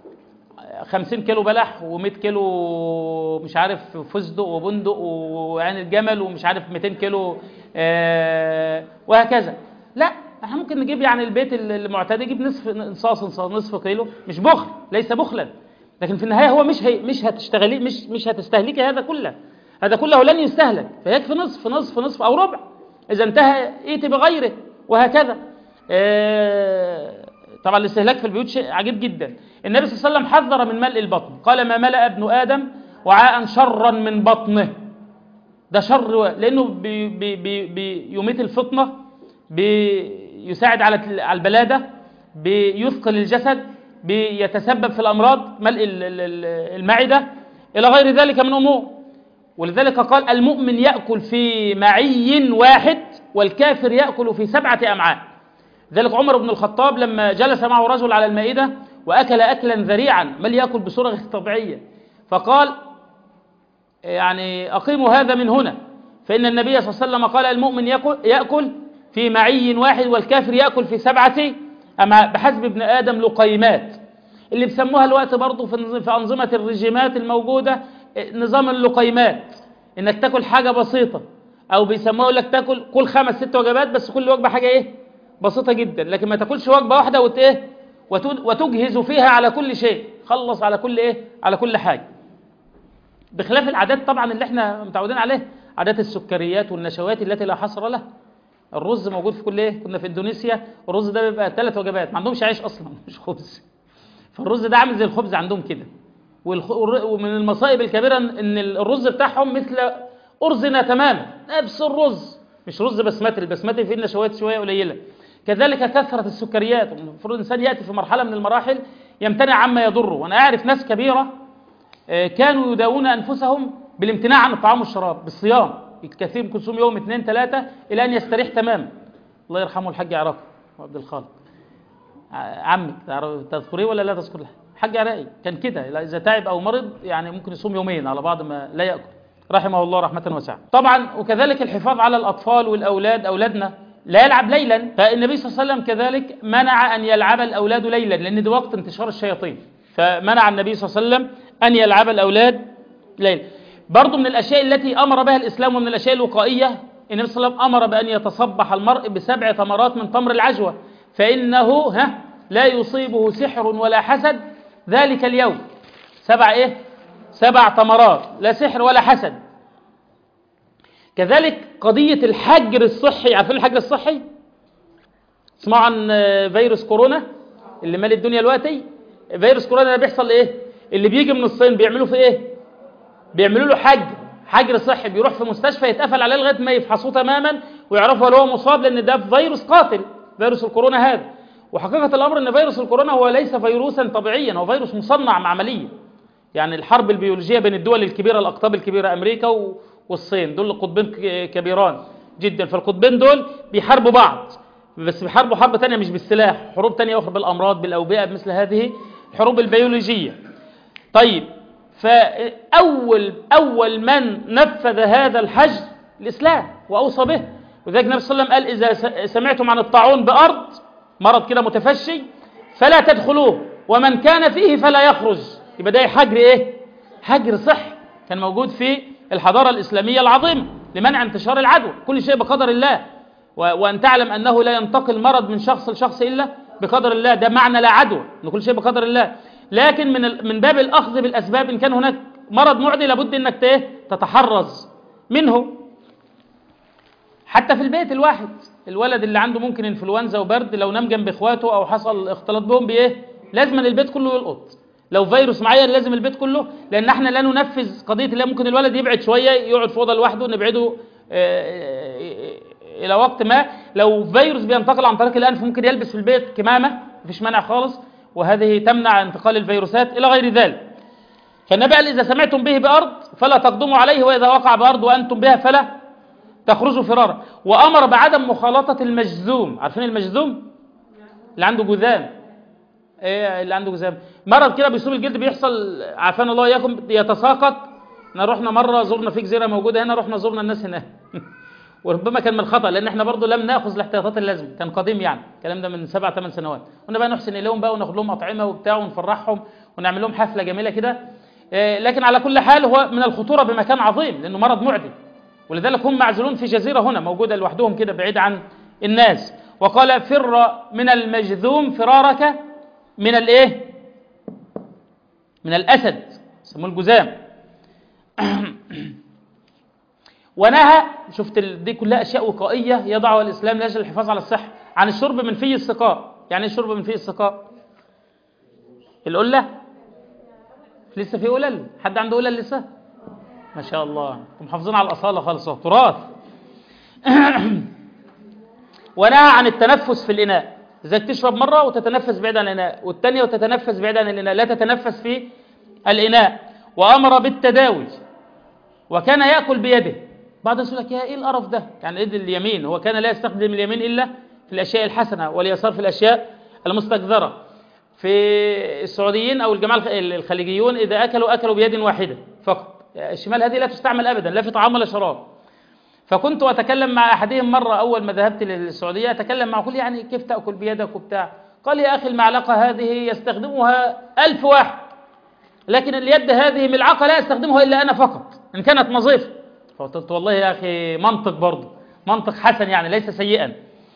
50 كيلو بلح و100 كيلو مش عارف فستق وبندق وعين الجمل ومش عارف 200 كيلو آه وهكذا لا احنا ممكن نجيب يعني البيت المعتاد يجيب نصف انصاص انصاص نصف كيلو مش بخل ليس بخلا لكن في النهايه هو مش هي مش هتشتغلي مش مش هتستهلكي هذا كله هذا كله لن يستهلك فيكفي نصف نصف نصف او ربع اذا انتهى ائتي بغيره وهكذا آه طبعا الاستهلاك في البيوت شيء عجيب جدا النبي صلى الله عليه وسلم حذر من ملء البطن قال ما ملأ ابن آدم وعاء شرا من بطنه ده شر لأنه بي بي بي بيميت الفطنة بيساعد على على البلادة بيثقل الجسد بيتسبب في الأمراض ملء المعدة إلى غير ذلك من أمور ولذلك قال المؤمن يأكل في معي واحد والكافر يأكل في سبعة أمعاء ذلك عمر بن الخطاب لما جلس معه رجل على المائدة وأكل أكلا ذريعا بل يأكل بصورة غير طبيعية فقال يعني أقيموا هذا من هنا فإن النبي صلى الله عليه وسلم قال المؤمن يأكل, يأكل في معي واحد والكافر يأكل في سبعة أما بحسب ابن آدم لقيمات اللي بيسموها الوقت برضه في أنظمة الرجيمات الموجودة نظام اللقيمات إنك تاكل حاجة بسيطة أو بيسموها لك تاكل كل خمس ست وجبات بس كل وجبة حاجة إيه بسيطة جدا لكن ما تاكلش وجبة واحدة وت إيه وتجهز فيها على كل شيء خلص على كل إيه على كل حاجة بخلاف العادات طبعا اللي احنا متعودين عليه عادات السكريات والنشويات التي لا حصر لها الرز موجود في كل ايه كنا في اندونيسيا الرز ده بيبقى ثلاث وجبات ما عندهمش عيش اصلا مش خبز فالرز ده عامل زي الخبز عندهم كده ومن المصائب الكبيره ان الرز بتاعهم مثل ارزنا تماما نفس الرز مش رز بسمتي البسمتي فيه نشويات شويه قليله كذلك كثره السكريات المفروض الانسان ياتي في مرحله من المراحل يمتنع عما يضره وانا اعرف ناس كبيره كانوا يداوون انفسهم بالامتناع عن الطعام والشراب بالصيام الكثير ممكن يصوم يوم اثنين ثلاثه الى ان يستريح تماما الله يرحمه الحاج عراقي وعبد الخالق عمك تذكريه ولا لا تذكر الحاج عراقي كان كده اذا تعب او مرض يعني ممكن يصوم يومين على بعض ما لا ياكل رحمه الله رحمه واسعه طبعا وكذلك الحفاظ على الاطفال والاولاد اولادنا لا يلعب ليلا فالنبي صلى الله عليه وسلم كذلك منع ان يلعب الاولاد ليلا لان ده وقت انتشار الشياطين فمنع النبي صلى الله عليه وسلم أن يلعب الأولاد ليلا برضو من الأشياء التي أمر بها الإسلام ومن الأشياء الوقائية النبي صلى الله عليه وسلم أمر بأن يتصبح المرء بسبع ثمرات من تمر العجوة فإنه ها لا يصيبه سحر ولا حسد ذلك اليوم سبع إيه سبع ثمرات لا سحر ولا حسد كذلك قضية الحجر الصحي عارفين الحجر الصحي اسمعوا عن فيروس كورونا اللي مال الدنيا دلوقتي فيروس كورونا ده بيحصل ايه اللي بيجي من الصين بيعملوا في ايه بيعملوا له حجر حجر صحي بيروح في مستشفى يتقفل عليه لغايه ما يفحصوه تماما ويعرفوا هل هو مصاب لان ده فيروس قاتل فيروس الكورونا هذا وحقيقه الامر ان فيروس الكورونا هو ليس فيروسا طبيعيا هو فيروس مصنع عمليا يعني الحرب البيولوجيه بين الدول الكبيره الاقطاب الكبيره امريكا والصين دول قطبين كبيران جدا فالقطبين دول بيحاربوا بعض بس بيحاربوا حرب تانية مش بالسلاح حروب تانية أخرى بالأمراض بالأوبئة بمثل هذه الحروب البيولوجية طيب فأول أول من نفذ هذا الحجر الإسلام وأوصى به وذلك النبي صلى الله عليه وسلم قال إذا سمعتم عن الطاعون بأرض مرض كده متفشي فلا تدخلوه ومن كان فيه فلا يخرج يبقى ده حجر إيه؟ حجر صحي كان موجود في الحضارة الإسلامية العظيمة لمنع انتشار العدوى كل شيء بقدر الله وأن تعلم أنه لا ينتقل مرض من شخص لشخص إلا بقدر الله ده معنى لا عدوى أن كل شيء بقدر الله لكن من من باب الأخذ بالأسباب إن كان هناك مرض معدي لابد أنك تتحرز منه حتى في البيت الواحد الولد اللي عنده ممكن انفلونزا وبرد لو نام جنب اخواته او حصل اختلاط بهم بايه لازم البيت كله يلقط لو فيروس معين لازم البيت كله لان احنا لا ننفذ قضيه اللي ممكن الولد يبعد شويه يقعد في اوضه لوحده نبعده الى وقت ما لو فيروس بينتقل عن طريق الانف ممكن يلبس في البيت كمامه مفيش مانع خالص وهذه تمنع انتقال الفيروسات الى غير ذلك فالنبي قال اذا سمعتم به بارض فلا تقدموا عليه واذا وقع بارض وانتم بها فلا تخرجوا فرارا وامر بعدم مخالطه المجذوم عارفين المجذوم اللي عنده جذام ايه اللي عنده جذام مرض كده بيصيب الجلد بيحصل عافانا الله اياكم يتساقط احنا رحنا مره زرنا في جزيره موجوده هنا رحنا زرنا الناس هناك وربما كان من الخطا لان احنا برضو لم ناخذ الاحتياطات اللازمه كان قديم يعني الكلام ده من سبع ثمان سنوات قلنا بقى نحسن اليهم بقى وناخد لهم اطعمه وبتاع ونفرحهم ونعمل لهم حفله جميله كده آه، لكن على كل حال هو من الخطوره بمكان عظيم لانه مرض معدي ولذلك هم معزولون في جزيره هنا موجوده لوحدهم كده بعيد عن الناس وقال فر من المجذوم فرارك من الايه من الاسد يسموه الجذام ونهى شفت ال- دي كلها اشياء وقائيه يضعها الاسلام لاجل الحفاظ على الصحه عن الشرب من في السقاء يعني ايه الشرب من في السقاء القله لسه في قلل حد عنده قلل لسه ما شاء الله انتم محافظين على الاصاله خالص أهو، تراث ونهى عن التنفس في الاناء ازاي تشرب مره وتتنفس بعيد عن الاناء والثانيه وتتنفس بعيد عن الاناء لا تتنفس في الاناء وامر بالتداوي وكان ياكل بيده بعض الناس يقول لك يا ايه القرف ده يعني ايد اليمين هو كان لا يستخدم اليمين الا في الاشياء الحسنه واليسار في الاشياء المستكثره في السعوديين او الجماعه الخ- الخليجيون اذا اكلوا اكلوا بيد واحده فقط الشمال هذه لا تستعمل ابدا لا في طعام ولا شراب فكنت اتكلم مع احدهم مره اول ما ذهبت للسعوديه اتكلم معه كل يعني كيف تاكل بيدك وبتاع قال يا اخي المعلقه هذه يستخدمها ألف واحد لكن اليد هذه ملعقه لا يستخدمها الا انا فقط ان كانت نظيفه فقلت والله يا اخي منطق برضه منطق حسن يعني ليس سيئا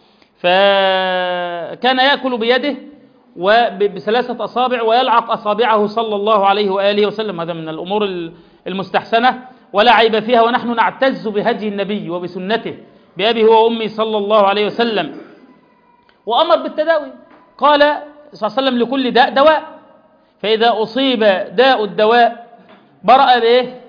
فكان ياكل بيده وبثلاثه اصابع ويلعق اصابعه صلى الله عليه واله وسلم هذا من الامور ال- المستحسنه ولا عيب فيها ونحن نعتز بهدي النبي وبسنته بابي هو وامي صلى الله عليه وسلم وامر بالتداوي قال صلى الله عليه وسلم لكل داء دواء فاذا اصيب داء الدواء برأ بايه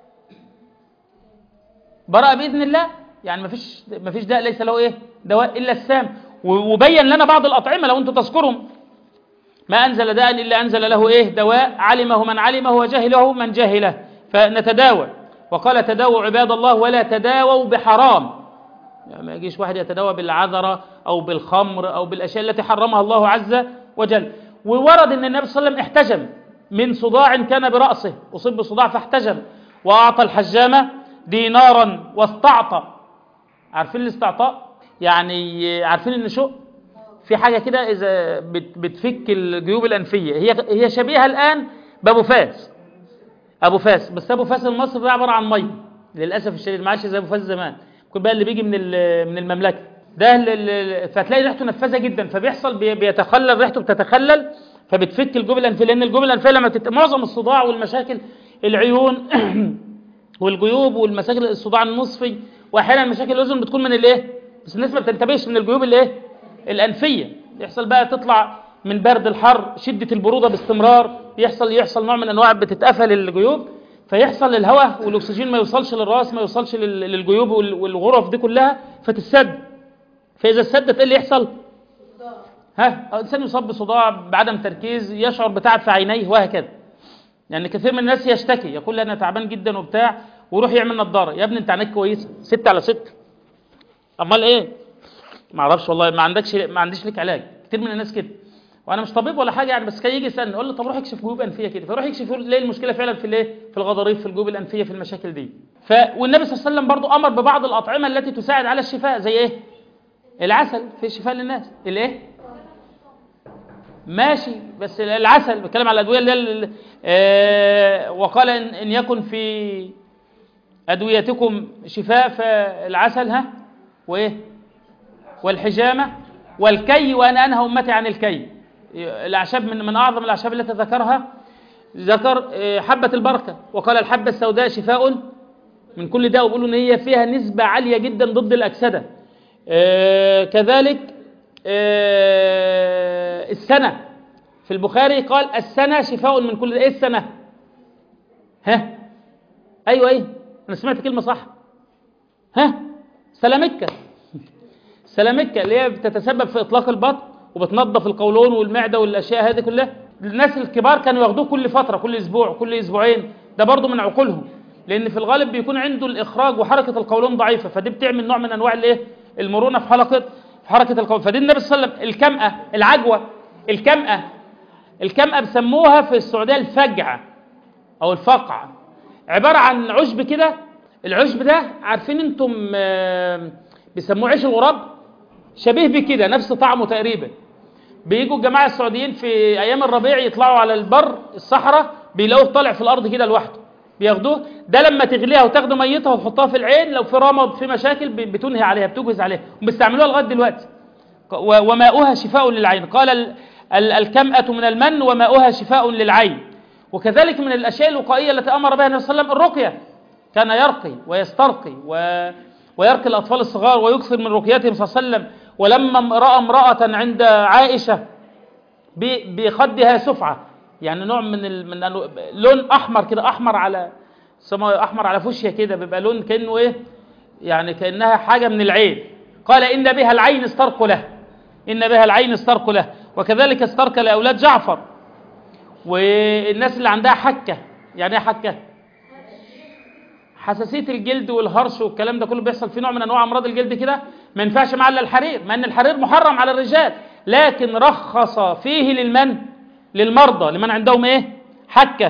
برأ بإذن الله يعني ما فيش ما فيش داء ليس له ايه دواء الا السام و- وبين لنا بعض الاطعمه لو انتم تذكرهم ما انزل داء الا انزل له ايه دواء علمه من علمه وجهله من جهله فنتداوى وقال تداووا عباد الله ولا تداووا بحرام يعني ما يجيش واحد يتداوى بالعذرة أو بالخمر أو بالأشياء التي حرمها الله عز وجل وورد أن النبي صلى الله عليه وسلم احتجم من صداع كان برأسه أصيب بصداع فاحتجم وأعطى الحجامة دينارا واستعطى عارفين الاستعطاء يعني عارفين النشوء في حاجة كده إذا بت- بتفك الجيوب الأنفية هي هي شبيهة الآن بأبو فاس ابو فاس بس ابو فاس المصري ده عباره عن ميه للاسف الشديد ما عادش زي ابو فاس زمان كل بقى اللي بيجي من ال- من المملكه ده ال- ال- فتلاقي ريحته نفاذه جدا فبيحصل بي- بيتخلل ريحته بتتخلل فبتفك الجوب الانفيه لان الجوب الانفيه لما بتت... معظم الصداع والمشاكل العيون والجيوب والمشاكل الصداع النصفي واحيانا مشاكل الاذن بتكون من الايه بس الناس ما بتنتبهش من الجيوب الايه الانفيه يحصل بقى تطلع من برد الحر شده البروده باستمرار يحصل يحصل نوع من انواع بتتقفل الجيوب فيحصل الهواء والاكسجين ما يوصلش للراس ما يوصلش لل- للجيوب وال- والغرف دي كلها فتتسد فاذا السدت ايه اللي يحصل ها الانسان يصاب بصداع بعدم تركيز يشعر بتعب في عينيه وهكذا يعني كثير من الناس يشتكي يقول لي انا تعبان جدا وبتاع ويروح يعمل نظاره يا ابني انت عينيك كويسه ست على ست امال ايه ما اعرفش والله ما عندكش ما عنديش لك علاج كتير من الناس كده وانا مش طبيب ولا حاجه يعني بس كان يجي يسالني اقول له طب روح اكشف جيوب انفيه كده فيروح يكشف يقول ليه المشكله فعلا في الايه في الغضاريف في الجيوب الانفيه في المشاكل دي ف والنبي صلى الله عليه وسلم برضو امر ببعض الاطعمه التي تساعد على الشفاء زي ايه العسل في شفاء للناس الايه ماشي بس العسل بتكلم على الادويه اللي هي ال- آه، وقال ان إن يكن في ادويتكم شفاء فالعسل ها وايه والحجامه والكي وانا انهى امتي عن الكي الاعشاب من من اعظم الاعشاب التي ذكرها ذكر آه، حبه البركه وقال الحبه السوداء شفاء من كل داء وبيقولوا ان هي فيها نسبه عاليه جدا ضد الاكسده آه، كذلك آه، السنه في البخاري قال السنه شفاء من كل داء ايه السنه ها ايوه ايه انا سمعت كلمه صح ها سلامكه سلامكه اللي هي بتتسبب في اطلاق البطن وبتنظف القولون والمعده والاشياء هذه كلها الناس الكبار كانوا ياخدوه كل فتره كل اسبوع كل اسبوعين ده برضو من عقولهم لان في الغالب بيكون عنده الاخراج وحركه القولون ضعيفه فدي بتعمل نوع من انواع الايه المرونه في حلقه في حركه القولون فدي النبي صلى الله عليه وسلم الكمأه العجوه الكمأه الكمأه بيسموها في السعوديه الفجعه او الفقع عباره عن عشب كده العشب ده عارفين انتم آه، بيسموه عيش الغراب شبيه بكده نفس طعمه تقريبا بيجوا الجماعه السعوديين في ايام الربيع يطلعوا على البر الصحراء بيلاقوه طالع في الارض كده لوحده بياخدوه ده لما تغليها وتاخدوا ميتها وتحطها في العين لو في رمض في مشاكل ب- بتنهي عليها بتجهز عليها وبيستعملوها لغايه دلوقتي و- وماؤها شفاء للعين قال ال- ال- الكمأة من المن وماؤها شفاء للعين وكذلك من الاشياء الوقائيه التي امر بها النبي صلى الله عليه وسلم الرقيه كان يرقي ويسترقي و... ويرقي الاطفال الصغار ويكثر من رقيتهم صلى الله عليه وسلم ولما راى امراه عند عائشه ب- بخدها سفعه يعني نوع من ال... من أنو- لون احمر كده احمر على سما احمر على فوشيا كده بيبقى لون كانه ايه يعني كانها حاجه من العين قال ان بها العين استرق له ان بها العين استرق له وكذلك استرق لاولاد جعفر والناس اللي عندها حكه يعني ايه حكه حساسيه الجلد والهرش والكلام ده كله بيحصل في نوع من انواع امراض الجلد كده ما ينفعش معاه الا الحرير مع ان الحرير محرم على الرجال لكن رخص فيه للمن للمرضى لمن عندهم ايه حكه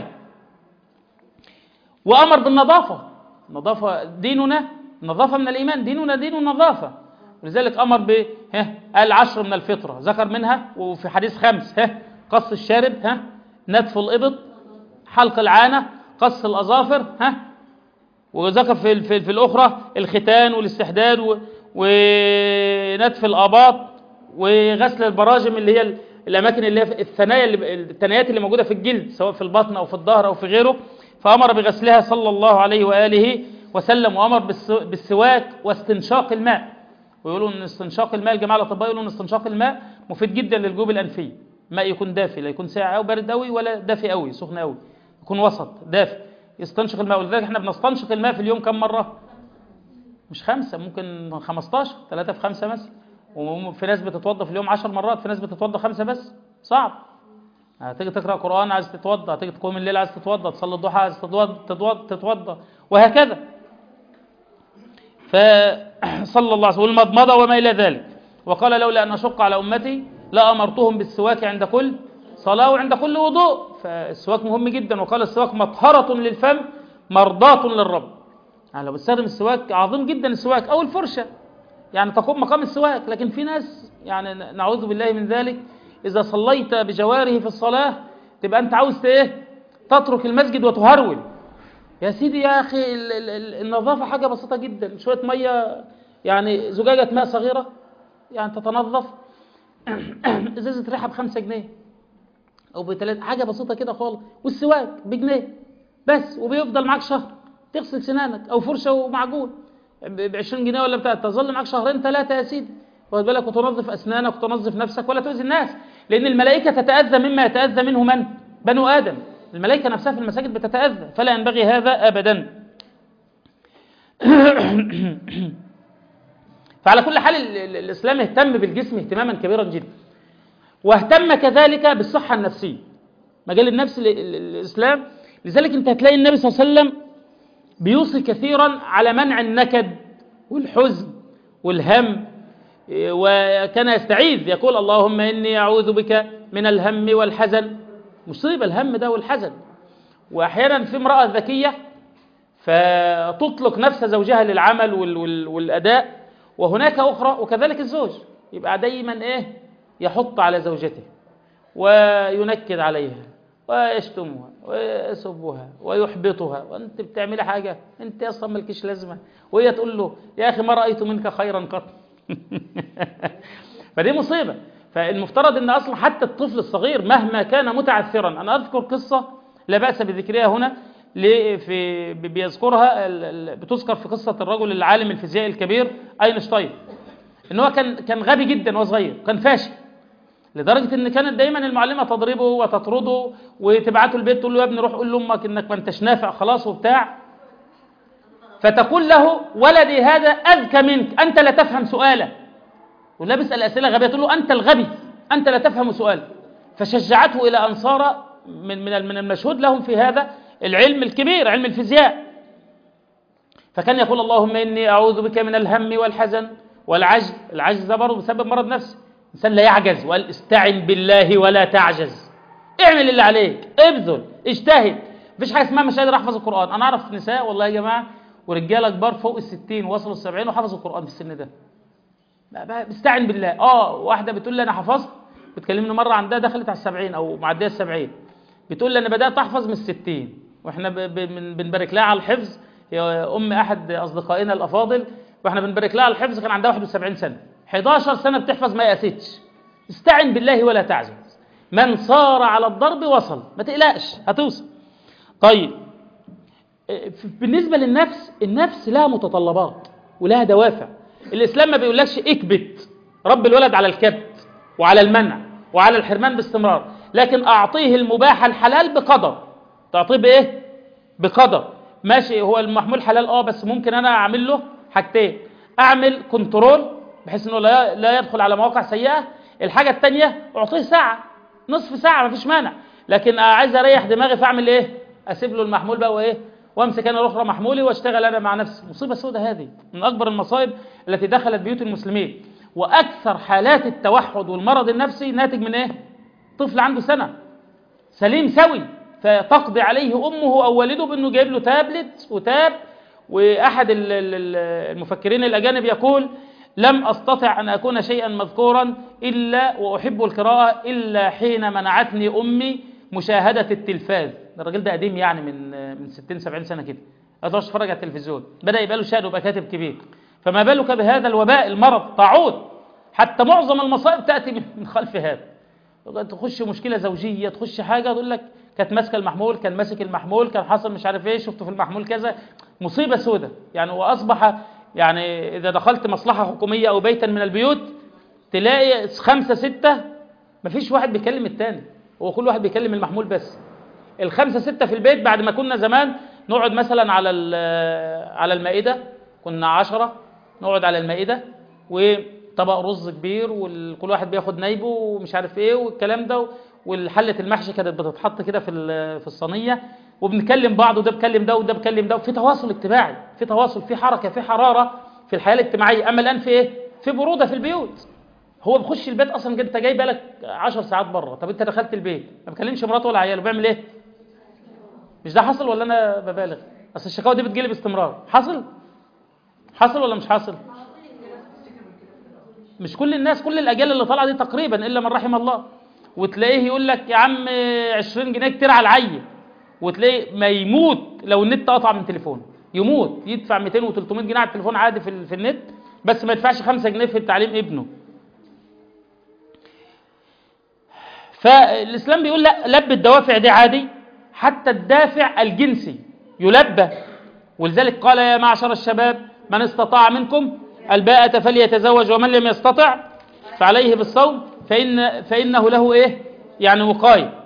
وامر بالنظافه نظافه ديننا نظافه من الايمان ديننا دين النظافه ولذلك امر ب ها قال عشر من الفطره ذكر منها وفي حديث خمس ها قص الشارب ها نتف الابط حلق العانه قص الاظافر ها وذكر في في, في الاخرى الختان والاستحداد و- ونتف الاباط وغسل البراجم اللي هي ال- الاماكن اللي هي في الثنايا اللي الثنايات اللي موجوده في الجلد سواء في البطن او في الظهر او في غيره فامر بغسلها صلى الله عليه واله وسلم وامر بالس- بالسواك واستنشاق الماء ويقولوا ان استنشاق الماء الجماعه الاطباء يقولوا ان استنشاق الماء مفيد جدا للجيوب الانفيه ماء يكون دافي لا يكون ساقع او بارد قوي ولا دافي قوي سخن قوي يكون وسط دافي يستنشق الماء ولذلك احنا بنستنشق الماء في اليوم كم مره مش خمسة ممكن 15 ثلاثة في خمسة مثلا وفي ناس بتتوضى في اليوم 10 مرات في ناس بتتوضى خمسة بس صعب هتيجي تقرأ قرآن عايز تتوضى هتيجي تقوم الليل عايز تتوضى تصلي الضحى عايز تتوضى تتوضى, تتوضى وهكذا فصلى الله عليه وسلم والمضمضة وما إلى ذلك وقال لولا أن أشق على أمتي لأمرتهم بالسواك عند كل صلاة وعند كل وضوء فالسواك مهم جدا وقال السواك مطهرة للفم مرضاة للرب يعني لو بتستخدم السواك عظيم جدا السواك أو الفرشة يعني تقوم مقام السواك لكن في ناس يعني نعوذ بالله من ذلك إذا صليت بجواره في الصلاة تبقى أنت عاوز إيه تترك المسجد وتهرول يا سيدي يا أخي ال- ال- ال- النظافة حاجة بسيطة جدا شوية مية يعني زجاجة ماء صغيرة يعني تتنظف ازازة ريحة بخمسة جنيه أو بثلاثة حاجة بسيطة كده خالص والسواك بجنيه بس وبيفضل معاك شهر تغسل سنانك أو فرشة ومعجون ب 20 جنيه ولا بتاع تظل معاك شهرين ثلاثة يا سيدي واخد بالك وتنظف أسنانك وتنظف نفسك ولا تؤذي الناس لأن الملائكة تتأذى مما يتأذى منه من؟ بنو آدم الملائكة نفسها في المساجد بتتأذى فلا ينبغي هذا أبدا فعلى كل حال ال- ال- الإسلام اهتم بالجسم اهتماما كبيرا جدا واهتم كذلك بالصحة النفسية مجال النفس ال- ال- الإسلام لذلك أنت هتلاقي النبي صلى الله عليه وسلم بيوصي كثيرا على منع النكد والحزن والهم إيه، وكان يستعيذ يقول اللهم إني أعوذ بك من الهم والحزن مصيبة الهم ده والحزن وأحيانا في امرأة ذكية فتطلق نفس زوجها للعمل وال وال والأداء وهناك أخرى وكذلك الزوج يبقى دايما إيه يحط على زوجته وينكد عليها ويشتمها ويسبها ويحبطها وانت بتعملي حاجه انت اصلا مالكيش لازمه وهي تقول له يا اخي ما رايت منك خيرا قط فدي مصيبه فالمفترض ان اصلا حتى الطفل الصغير مهما كان متعثرا انا اذكر قصه لا باس بذكرها هنا ل- في بيذكرها ال- ال- بتذكر في قصه الرجل العالم الفيزيائي الكبير اينشتاين ان هو كان كان غبي جدا وهو صغير كان فاشل لدرجه ان كانت دايما المعلمه تضربه وتطرده وتبعته البيت تقول له يا ابني روح قول لامك انك ما انتش نافع خلاص وبتاع فتقول له ولدي هذا اذكى منك انت لا تفهم سؤاله ولا بيسال اسئله غبيه تقول له انت الغبي انت لا تفهم سؤاله فشجعته الى ان صار من من من المشهود لهم في هذا العلم الكبير علم الفيزياء فكان يقول اللهم اني اعوذ بك من الهم والحزن والعجز العجز ده برضه بسبب مرض نفسي الانسان لا يعجز وقال استعن بالله ولا تعجز اعمل اللي عليك ابذل اجتهد مفيش حاجه اسمها مش قادر احفظ القران انا اعرف نساء والله يا جماعه ورجاله كبار فوق الستين وصلوا السبعين وحفظوا القرآن في السن ده بقى- بقى بستعن بالله اه واحدة بتقول لي انا حفظت بتكلمني مرة عندها دخلت على السبعين او معدية السبعين بتقول لي انا بدأت احفظ من الستين واحنا ب- ب- بن- بنبارك لها على الحفظ هي ام احد اصدقائنا الافاضل واحنا بنبارك لها على الحفظ كان عندها 71 سنة 11 سنة بتحفظ ما يأستش استعن بالله ولا تعجز من صار على الضرب وصل ما تقلقش هتوصل طيب بالنسبة للنفس النفس لها متطلبات ولها دوافع الإسلام ما بيقولكش اكبت رب الولد على الكبت وعلى المنع وعلى الحرمان باستمرار لكن أعطيه المباح الحلال بقدر تعطيه بإيه؟ بقدر ماشي هو المحمول حلال اه بس ممكن أنا أعمل له حاجتين أعمل كنترول بحيث أنه لا, لا يدخل على مواقع سيئة الحاجة التانية أعطيه ساعة نصف ساعة مفيش مانع لكن عايز أريح دماغي فأعمل إيه؟ أسيب له المحمول بقى وإيه؟ وامسك انا الاخرى محمولي واشتغل انا مع نفسي مصيبه سوداء هذه من اكبر المصائب التي دخلت بيوت المسلمين واكثر حالات التوحد والمرض النفسي ناتج من ايه طفل عنده سنه سليم سوي فتقضي عليه امه او والده بانه جايب له تابلت وتاب واحد ال- ال- ال- المفكرين الاجانب يقول لم استطع ان اكون شيئا مذكورا الا واحب القراءه الا حين منعتني امي مشاهده التلفاز ده الراجل ده قديم يعني من من 60 70 سنه كده ما تقدرش تتفرج على التلفزيون بدا يبقى له شأن ويبقى كاتب كبير فما بالك بهذا الوباء المرض طاعون حتى معظم المصائب تاتي من- من خلف هذا تخش مشكله زوجيه تخش حاجه تقول لك كانت ماسكه المحمول كان ماسك المحمول كان حصل مش عارف ايه شفته في المحمول كذا مصيبه سودة يعني واصبح يعني اذا دخلت مصلحه حكوميه او بيتا من البيوت تلاقي خمسه سته مفيش واحد بيكلم التاني هو كل واحد بيكلم المحمول بس الخمسه سته في البيت بعد ما كنا زمان نقعد مثلا على ال- على المائده كنا عشرة نقعد على المائده وطبق رز كبير وكل واحد بياخد نايبه ومش عارف ايه والكلام ده والحله المحشي كانت بتتحط كده في ال- في الصينيه وبنكلم بعض وده بكلم ده وده بكلم ده وفي تواصل اجتماعي في تواصل في حركه في حراره في الحياه الاجتماعيه اما الان في ايه في بروده في البيوت هو بيخش البيت اصلا انت جاي بالك 10 ساعات بره طب انت دخلت البيت ما بكلمش مراته ولا عياله بيعمل ايه مش ده حصل ولا انا ببالغ اصل الشكاوى دي بتجيلي باستمرار حصل حصل ولا مش حاصل مش كل الناس كل الاجيال اللي طالعه دي تقريبا الا من رحم الله وتلاقيه يقول لك يا عم 20 جنيه كتير على العيل وتلاقيه ما يموت لو النت قطع من تليفونه يموت يدفع 200 و300 جنيه على التليفون عادي في, ال- في النت بس ما يدفعش 5 جنيه في تعليم ابنه فالاسلام بيقول لا لب الدوافع دي عادي حتى الدافع الجنسي يلبى ولذلك قال يا معشر الشباب من استطاع منكم الباءة فليتزوج ومن لم يستطع فعليه بالصوم فإن فإنه له إيه يعني وقاية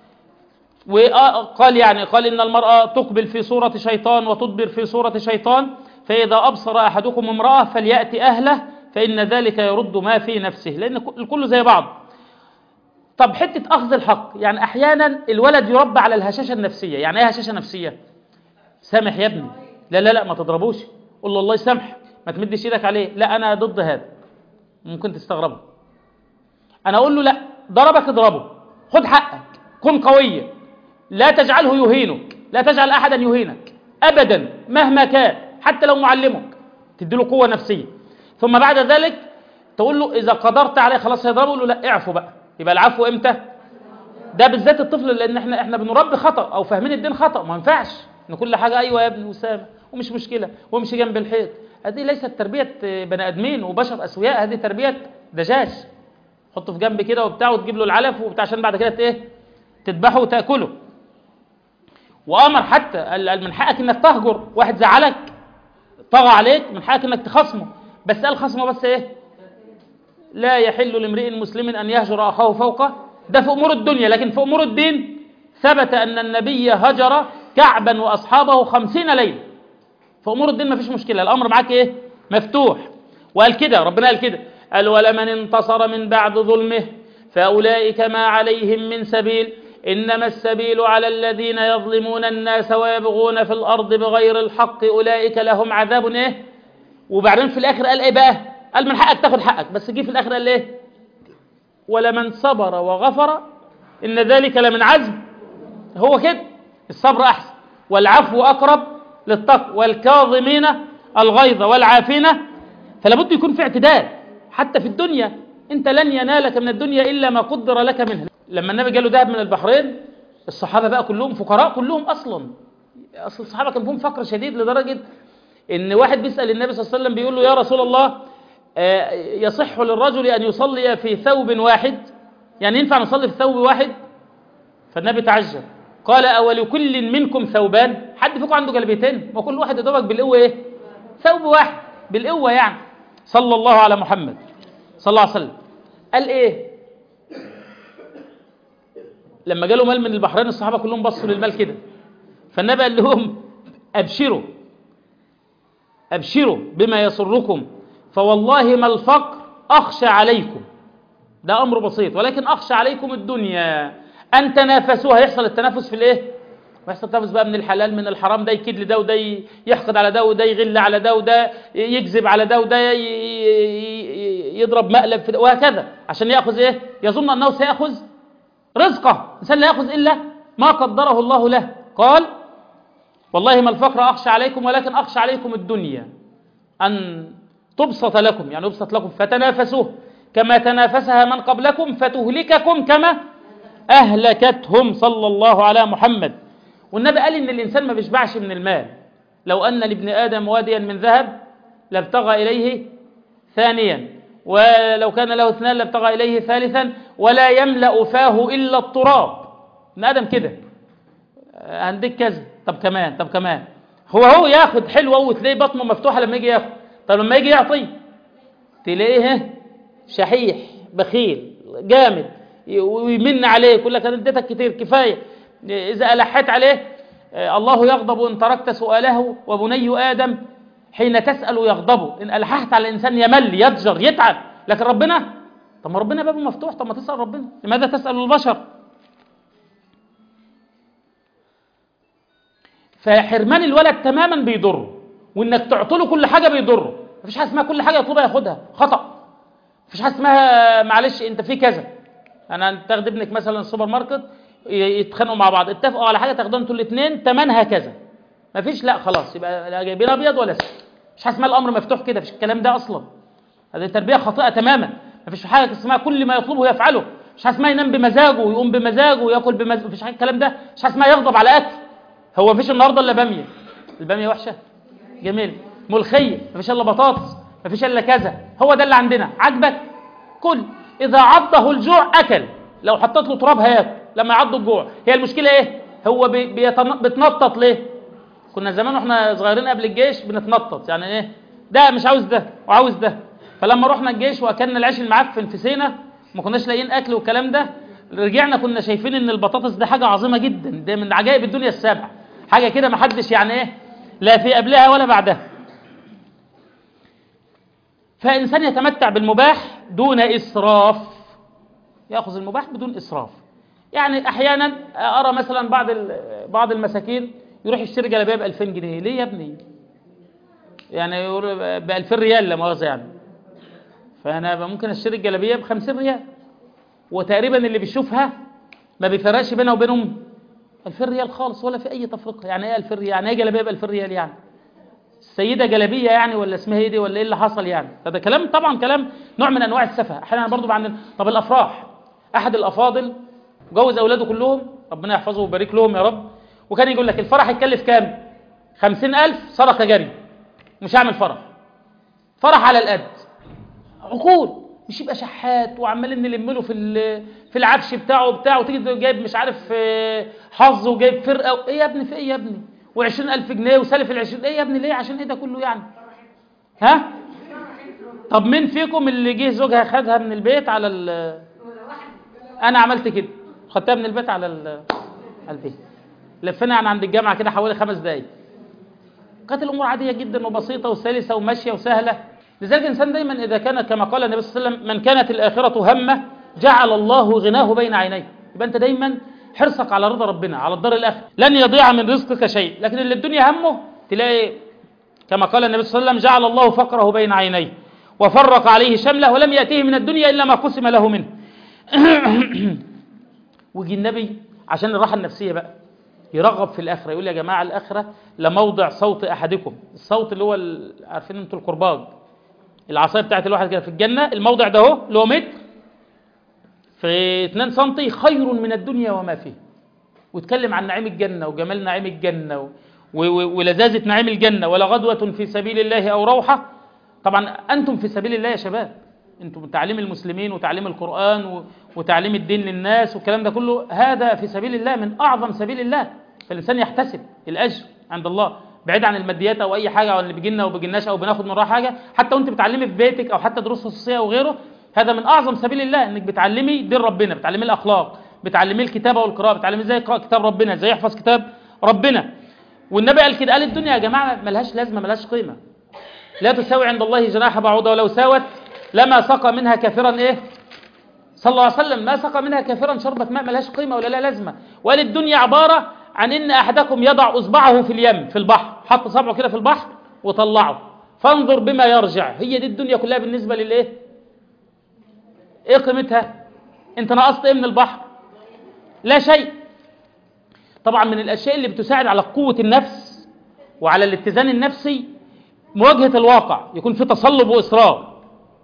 وقال يعني قال إن المرأة تقبل في صورة شيطان وتدبر في صورة شيطان فإذا أبصر أحدكم امرأة فليأتي أهله فإن ذلك يرد ما في نفسه لأن الكل زي بعض طب حتة أخذ الحق يعني أحيانا الولد يربى على الهشاشة النفسية يعني إيه هشاشة نفسية سامح يا ابني لا لا لا ما تضربوش قول له الله يسامح ما تمدش ايدك عليه لا انا ضد هذا ممكن تستغربه انا اقول له لا ضربك اضربه خد حقك كن قويا لا تجعله يهينك لا تجعل احدا يهينك ابدا مهما كان حتى لو معلمك تديله قوه نفسيه ثم بعد ذلك تقول له اذا قدرت عليه خلاص هيضربه قول له لا اعفو بقى يبقى العفو امتى ده بالذات الطفل لان احنا احنا بنربي خطا او فاهمين الدين خطا ما ينفعش ان كل حاجه ايوه يا ابني وسامح ومش مشكله وامشي جنب الحيط هذه ليست تربيه بني ادمين وبشر اسوياء هذه تربيه دجاج حطه في جنب كده وبتاع وتجيب له العلف وبتاع عشان بعد كده ايه تذبحه وتاكله وامر حتى قال من حقك انك تهجر واحد زعلك طغى عليك من حقك انك تخصمه بس قال خصمه بس ايه لا يحل لامرئ مسلم ان يهجر اخاه فوقه ده في امور الدنيا لكن في امور الدين ثبت ان النبي هجر كعبا واصحابه خمسين ليله في امور الدين ما فيش مشكله الامر معاك ايه مفتوح وقال كده ربنا قال كده قال ولمن انتصر من بعد ظلمه فاولئك ما عليهم من سبيل انما السبيل على الذين يظلمون الناس ويبغون في الارض بغير الحق اولئك لهم عذاب ايه وبعدين في الاخر قال ايه بقى قال من حقك تاخد حقك بس جه في الاخر قال ايه ولمن صبر وغفر ان ذلك لمن عزم هو كده الصبر احسن والعفو اقرب للتقوى والكاظمين الغيظ والعافين فلا بد يكون في اعتدال حتى في الدنيا انت لن ينالك من الدنيا الا ما قدر لك منها لما النبي جاله ذهب من البحرين الصحابه بقى كلهم فقراء كلهم اصلا اصل الصحابه كان فيهم فقر شديد لدرجه ان واحد بيسال النبي صلى الله عليه وسلم بيقول له يا رسول الله آه، يصح للرجل ان يصلي في ثوب واحد يعني ينفع نصلي في ثوب واحد فالنبي تعجب قال اولكل منكم ثوبان حد فيكم عنده جلبيتين ما كل واحد يدوبك بالقوه ايه ثوب واحد بالقوه يعني صلى الله على محمد صلى الله عليه وسلم قال ايه لما جاله مال من البحرين الصحابه كلهم بصوا للمال كده فالنبي قال لهم ابشروا ابشروا بما يسركم فوالله ما الفقر اخشى عليكم ده امر بسيط ولكن اخشى عليكم الدنيا ان تنافسوها يحصل التنافس في الايه ويحصل تنافس بقى من الحلال من الحرام ده يكيد لده وده يحقد على ده وده يغل على ده وده يكذب على ده وده يضرب مقلب في ده وهكذا عشان ياخذ ايه يظن انه سياخذ رزقه الانسان لا ياخذ الا ما قدره الله له قال والله ما الفقر اخشى عليكم ولكن اخشى عليكم الدنيا ان تبسط لكم يعني يبسط لكم فتنافسوه كما تنافسها من قبلكم فتهلككم كما أهلكتهم صلى الله على محمد والنبي قال إن الإنسان ما بيشبعش من المال لو أن لابن آدم واديا من ذهب لابتغى إليه ثانيا ولو كان له اثنان لابتغى إليه ثالثا ولا يملأ فاه إلا التراب ابن آدم كده عندك كذا طب كمان طب كمان هو هو ياخد حلوة وتلاقي بطنه مفتوحة لما يجي ياخد طب لما يجي يعطي تلاقيه شحيح بخيل جامد ويمن عليك يقول لك انا اديتك كتير كفايه اذا الحيت عليه الله يغضب ان تركت سؤاله وبني ادم حين تسال يغضب ان الححت على الانسان يمل يضجر يتعب لكن ربنا طب ما ربنا بابه مفتوح طب ما تسال ربنا لماذا تسال البشر فحرمان الولد تماما بيضره وانك تعطله كل حاجه بيضره مفيش حاجه اسمها كل حاجه يطلبها ياخدها خطا مفيش حاجه اسمها معلش انت في كذا انا تاخد ابنك مثلا السوبر ماركت يتخانقوا مع بعض اتفقوا على حاجه تاخدوها انتوا الاثنين ثمنها كذا مفيش لا خلاص يبقى لا جايبين ابيض ولا اسود مش حاجه اسمها الامر مفتوح كده مفيش الكلام ده اصلا هذه تربيه خاطئه تماما مفيش حاجه اسمها كل ما يطلبه يفعله مش حاجه اسمها ينام بمزاجه ويقوم بمزاجه وياكل بمزاجه مفيش حاجه الكلام ده مش حاجه اسمها يغضب على اكل هو مفيش النهارده الا باميه الباميه وحشه جميل ملخيه مفيش الا بطاطس مفيش الا كذا هو ده اللي عندنا عجبك كل اذا عضه الجوع اكل لو حطيت له تراب هياكل لما يعض الجوع هي المشكله ايه هو بي بيتن... بتنطط ليه كنا زمان واحنا صغيرين قبل الجيش بنتنطط يعني ايه ده مش عاوز ده وعاوز ده فلما رحنا الجيش واكلنا العيش المعفن في سينا ما كناش لاقيين اكل والكلام ده رجعنا كنا شايفين ان البطاطس ده حاجه عظيمه جدا ده من عجائب الدنيا السبع حاجه كده ما حدش يعني ايه لا في قبلها ولا بعدها فإنسان يتمتع بالمباح دون إسراف يأخذ المباح بدون إسراف يعني أحيانا أرى مثلا بعض بعض المساكين يروح يشتري جلابيه ب 2000 جنيه ليه يا ابني؟ يعني ب 2000 ريال لا مؤاخذة يعني فأنا ممكن أشتري الجلابيه ب 50 ريال وتقريبا اللي بيشوفها ما بيفرقش بينها وبينهم 2000 ريال خالص ولا في أي تفرقة يعني إيه 2000 ريال؟ يعني إيه جلابيه ب 2000 ريال يعني؟ السيدة جلبية يعني ولا اسمها ايه دي ولا ايه اللي حصل يعني فده كلام طبعا كلام نوع من انواع السفه احيانا برضو عندنا طب الافراح احد الافاضل جوز اولاده كلهم ربنا يحفظه ويبارك لهم يا رب وكان يقول لك الفرح يتكلف كام خمسين ألف صدقة جري مش هعمل فرح فرح على القد عقول مش يبقى شحات وعمالين نلم له في في العفش بتاعه بتاعه وتيجي جايب مش عارف حظ وجايب فرقه ايه يا ابني في ايه يا ابني وعشرين ألف جنيه وسالف العشرين ايه يا ابني ليه عشان ايه ده كله يعني ها طب مين فيكم اللي جه زوجها خدها من البيت على ال انا عملت كده خدتها من البيت على ال على البيت لفينا عن عند الجامعه كده حوالي خمس دقايق كانت الامور عاديه جدا وبسيطه وسلسه وماشيه وسهله لذلك الانسان دايما اذا كان كما قال النبي صلى الله عليه وسلم من كانت الاخره همه جعل الله غناه بين عينيه يبقى انت دايما حرصك على رضا ربنا على الدار الاخره لن يضيع من رزقك شيء لكن اللي الدنيا همه تلاقي كما قال النبي صلى الله عليه وسلم جعل الله فقره بين عينيه وفرق عليه شمله ولم يأتيه من الدنيا إلا ما قسم له منه ويجي النبي عشان الراحة النفسية بقى يرغب في الاخره يقول يا جماعه الاخره لموضع صوت احدكم الصوت اللي هو ال- عارفين انتوا الكرباج العصايه بتاعت الواحد كده في الجنه الموضع ده اهو اللي هو متر في 2 سم خير من الدنيا وما فيه واتكلم عن نعيم الجنه وجمال نعيم الجنه و... و... و... ولذاذه نعيم الجنه ولا غدوه في سبيل الله او روحه طبعا انتم في سبيل الله يا شباب انتم تعليم المسلمين وتعليم القران و... وتعليم الدين للناس والكلام ده كله هذا في سبيل الله من اعظم سبيل الله فالانسان يحتسب الاجر عند الله بعيد عن الماديات او اي حاجه او اللي بيجي لنا او بيجيلناش او بناخد من وراها حاجه حتى وانت بتعلمي في بيتك او حتى دروس خصوصيه او غيره هذا من اعظم سبيل الله انك بتعلمي دين ربنا بتعلمي الاخلاق بتعلمي الكتابه والقراءه بتعلمي ازاي يقرا كتاب ربنا ازاي يحفظ كتاب ربنا والنبي قال كده قال الدنيا يا جماعه ملهاش لازمه ملهاش قيمه لا تساوي عند الله جناح بعوضه ولو ساوت لما سقى منها كافرا ايه صلى الله عليه وسلم ما سقى منها كافرا شربة ماء ملهاش قيمة ولا لا لازمة وقال الدنيا عبارة عن إن أحدكم يضع إصبعه في اليم في البحر حط صبعه كده في البحر وطلعه فانظر بما يرجع هي دي الدنيا كلها بالنسبة للإيه إيه قيمتها أنت نقصت إيه من البحر لا شيء طبعا من الأشياء اللي بتساعد على قوة النفس وعلى الاتزان النفسي مواجهة الواقع يكون في تصلب وإصرار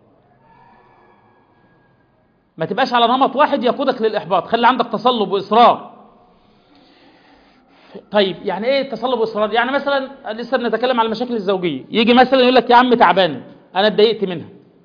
ما تبقاش على نمط واحد يقودك للإحباط خلي عندك تصلب وإصرار طيب يعني ايه تصلب واصرار يعني مثلا لسه بنتكلم على المشاكل الزوجيه يجي مثلا يقول لك يا عم تعبان انا اتضايقت منها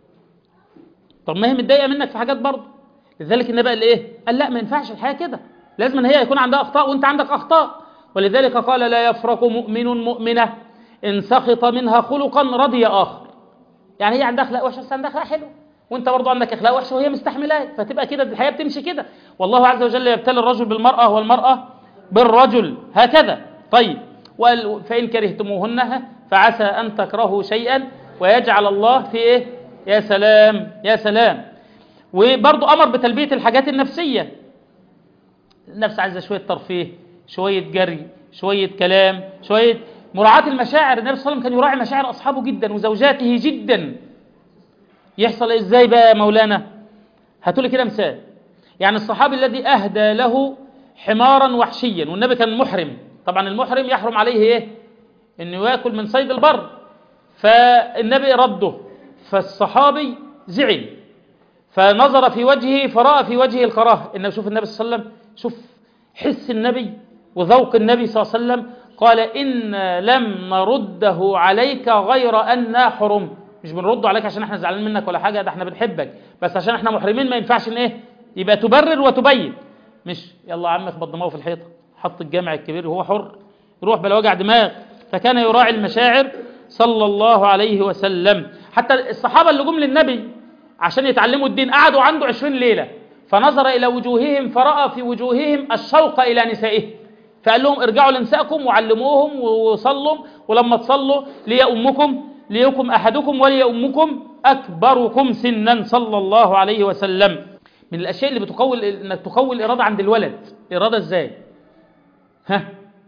طب ما هي متضايقه منك في حاجات برضه لذلك النبي قال ايه قال لا ما ينفعش الحياه كده لازم ان هي يكون عندها اخطاء وانت عندك اخطاء ولذلك قال لا يفرق مؤمن مؤمنه ان سخط منها خلقا رضي اخر يعني هي عندها اخلاق وحشه بس عندها اخلاق حلوه وانت برضه عندك اخلاق وحشه وهي مستحملاك فتبقى كده الحياه بتمشي كده والله عز وجل يبتلي الرجل بالمراه والمراه بالرجل هكذا طيب وقال فإن كرهتموهن فعسى أن تكرهوا شيئا ويجعل الله في إيه يا سلام يا سلام وبرضو أمر بتلبية الحاجات النفسية النفس عايزة شوية ترفيه شوية جري شوية كلام شوية مراعاة المشاعر النبي صلى الله عليه وسلم كان يراعي مشاعر أصحابه جدا وزوجاته جدا يحصل إزاي بقى يا مولانا هاتولي كده مثال يعني الصحابي الذي أهدى له حمارا وحشيا والنبي كان محرم طبعا المحرم يحرم عليه ايه انه ياكل من صيد البر فالنبي رده فالصحابي زعل فنظر في وجهه فراى في وجهه الكراهه انه شوف النبي صلى الله عليه وسلم شوف حس النبي وذوق النبي صلى الله عليه وسلم قال إن لم نرده عليك غير أن حرم مش بنرده عليك عشان احنا زعلانين منك ولا حاجة ده احنا بنحبك بس عشان احنا محرمين ما ينفعش ان ايه يبقى تبرر وتبين مش يلا يا عم اخبط دماغه في الحيطه حط الجامع الكبير وهو حر يروح بلا وجع دماغ فكان يراعي المشاعر صلى الله عليه وسلم حتى الصحابه اللي جم للنبي عشان يتعلموا الدين قعدوا عنده عشرين ليله فنظر الى وجوههم فراى في وجوههم الشوق الى نسائهم فقال لهم ارجعوا لنسائكم وعلموهم وصلوا ولما تصلوا ليؤمكم ليكم احدكم وليؤمكم اكبركم سنا صلى الله عليه وسلم من الاشياء اللي بتقوي انك تقوي الاراده عند الولد الاراده ازاي ها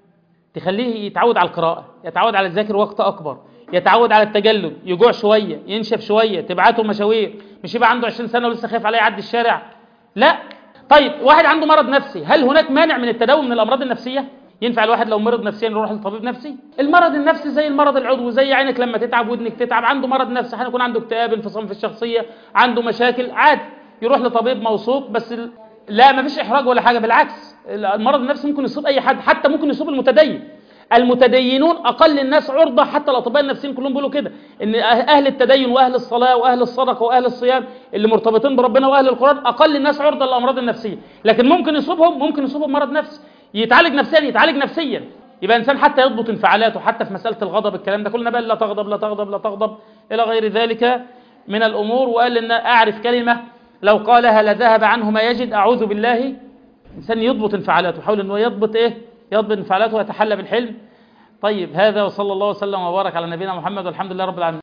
تخليه يتعود على القراءه يتعود على الذاكر وقت اكبر يتعود على التجلد يجوع شويه ينشف شويه تبعته مشاوير مش يبقى عنده 20 سنه ولسه خايف عليه يعدي الشارع لا طيب واحد عنده مرض نفسي هل هناك مانع من التداوي من الامراض النفسيه ينفع الواحد لو مرض نفسيا يروح لطبيب نفسي المرض النفسي زي المرض العضوي زي عينك لما تتعب ودنك تتعب عنده مرض نفسي هيكون عنده اكتئاب انفصام في الشخصيه عنده مشاكل عادي يروح لطبيب موثوق بس ال... لا ما فيش احراج ولا حاجه بالعكس المرض النفسي ممكن يصيب اي حد حتى ممكن يصيب المتدين المتدينون اقل الناس عرضه حتى الاطباء النفسيين كلهم بيقولوا كده ان اهل التدين واهل الصلاه واهل الصدقه واهل الصيام اللي مرتبطين بربنا واهل القران اقل الناس عرضه للامراض النفسيه لكن ممكن يصيبهم ممكن يصيبهم مرض نفسي يتعالج نفسيا يتعالج نفسيا يبقى انسان حتى يضبط انفعالاته حتى في مساله الغضب الكلام ده كلنا بقى لا تغضب لا تغضب لا تغضب الى غير ذلك من الامور وقال ان اعرف كلمه لو قالها لذهب عنه ما يجد اعوذ بالله انسان يضبط انفعالاته يحاول انه يضبط ايه يضبط انفعالاته ويتحلى بالحلم طيب هذا وصلى الله وسلم وبارك على نبينا محمد والحمد لله رب العالمين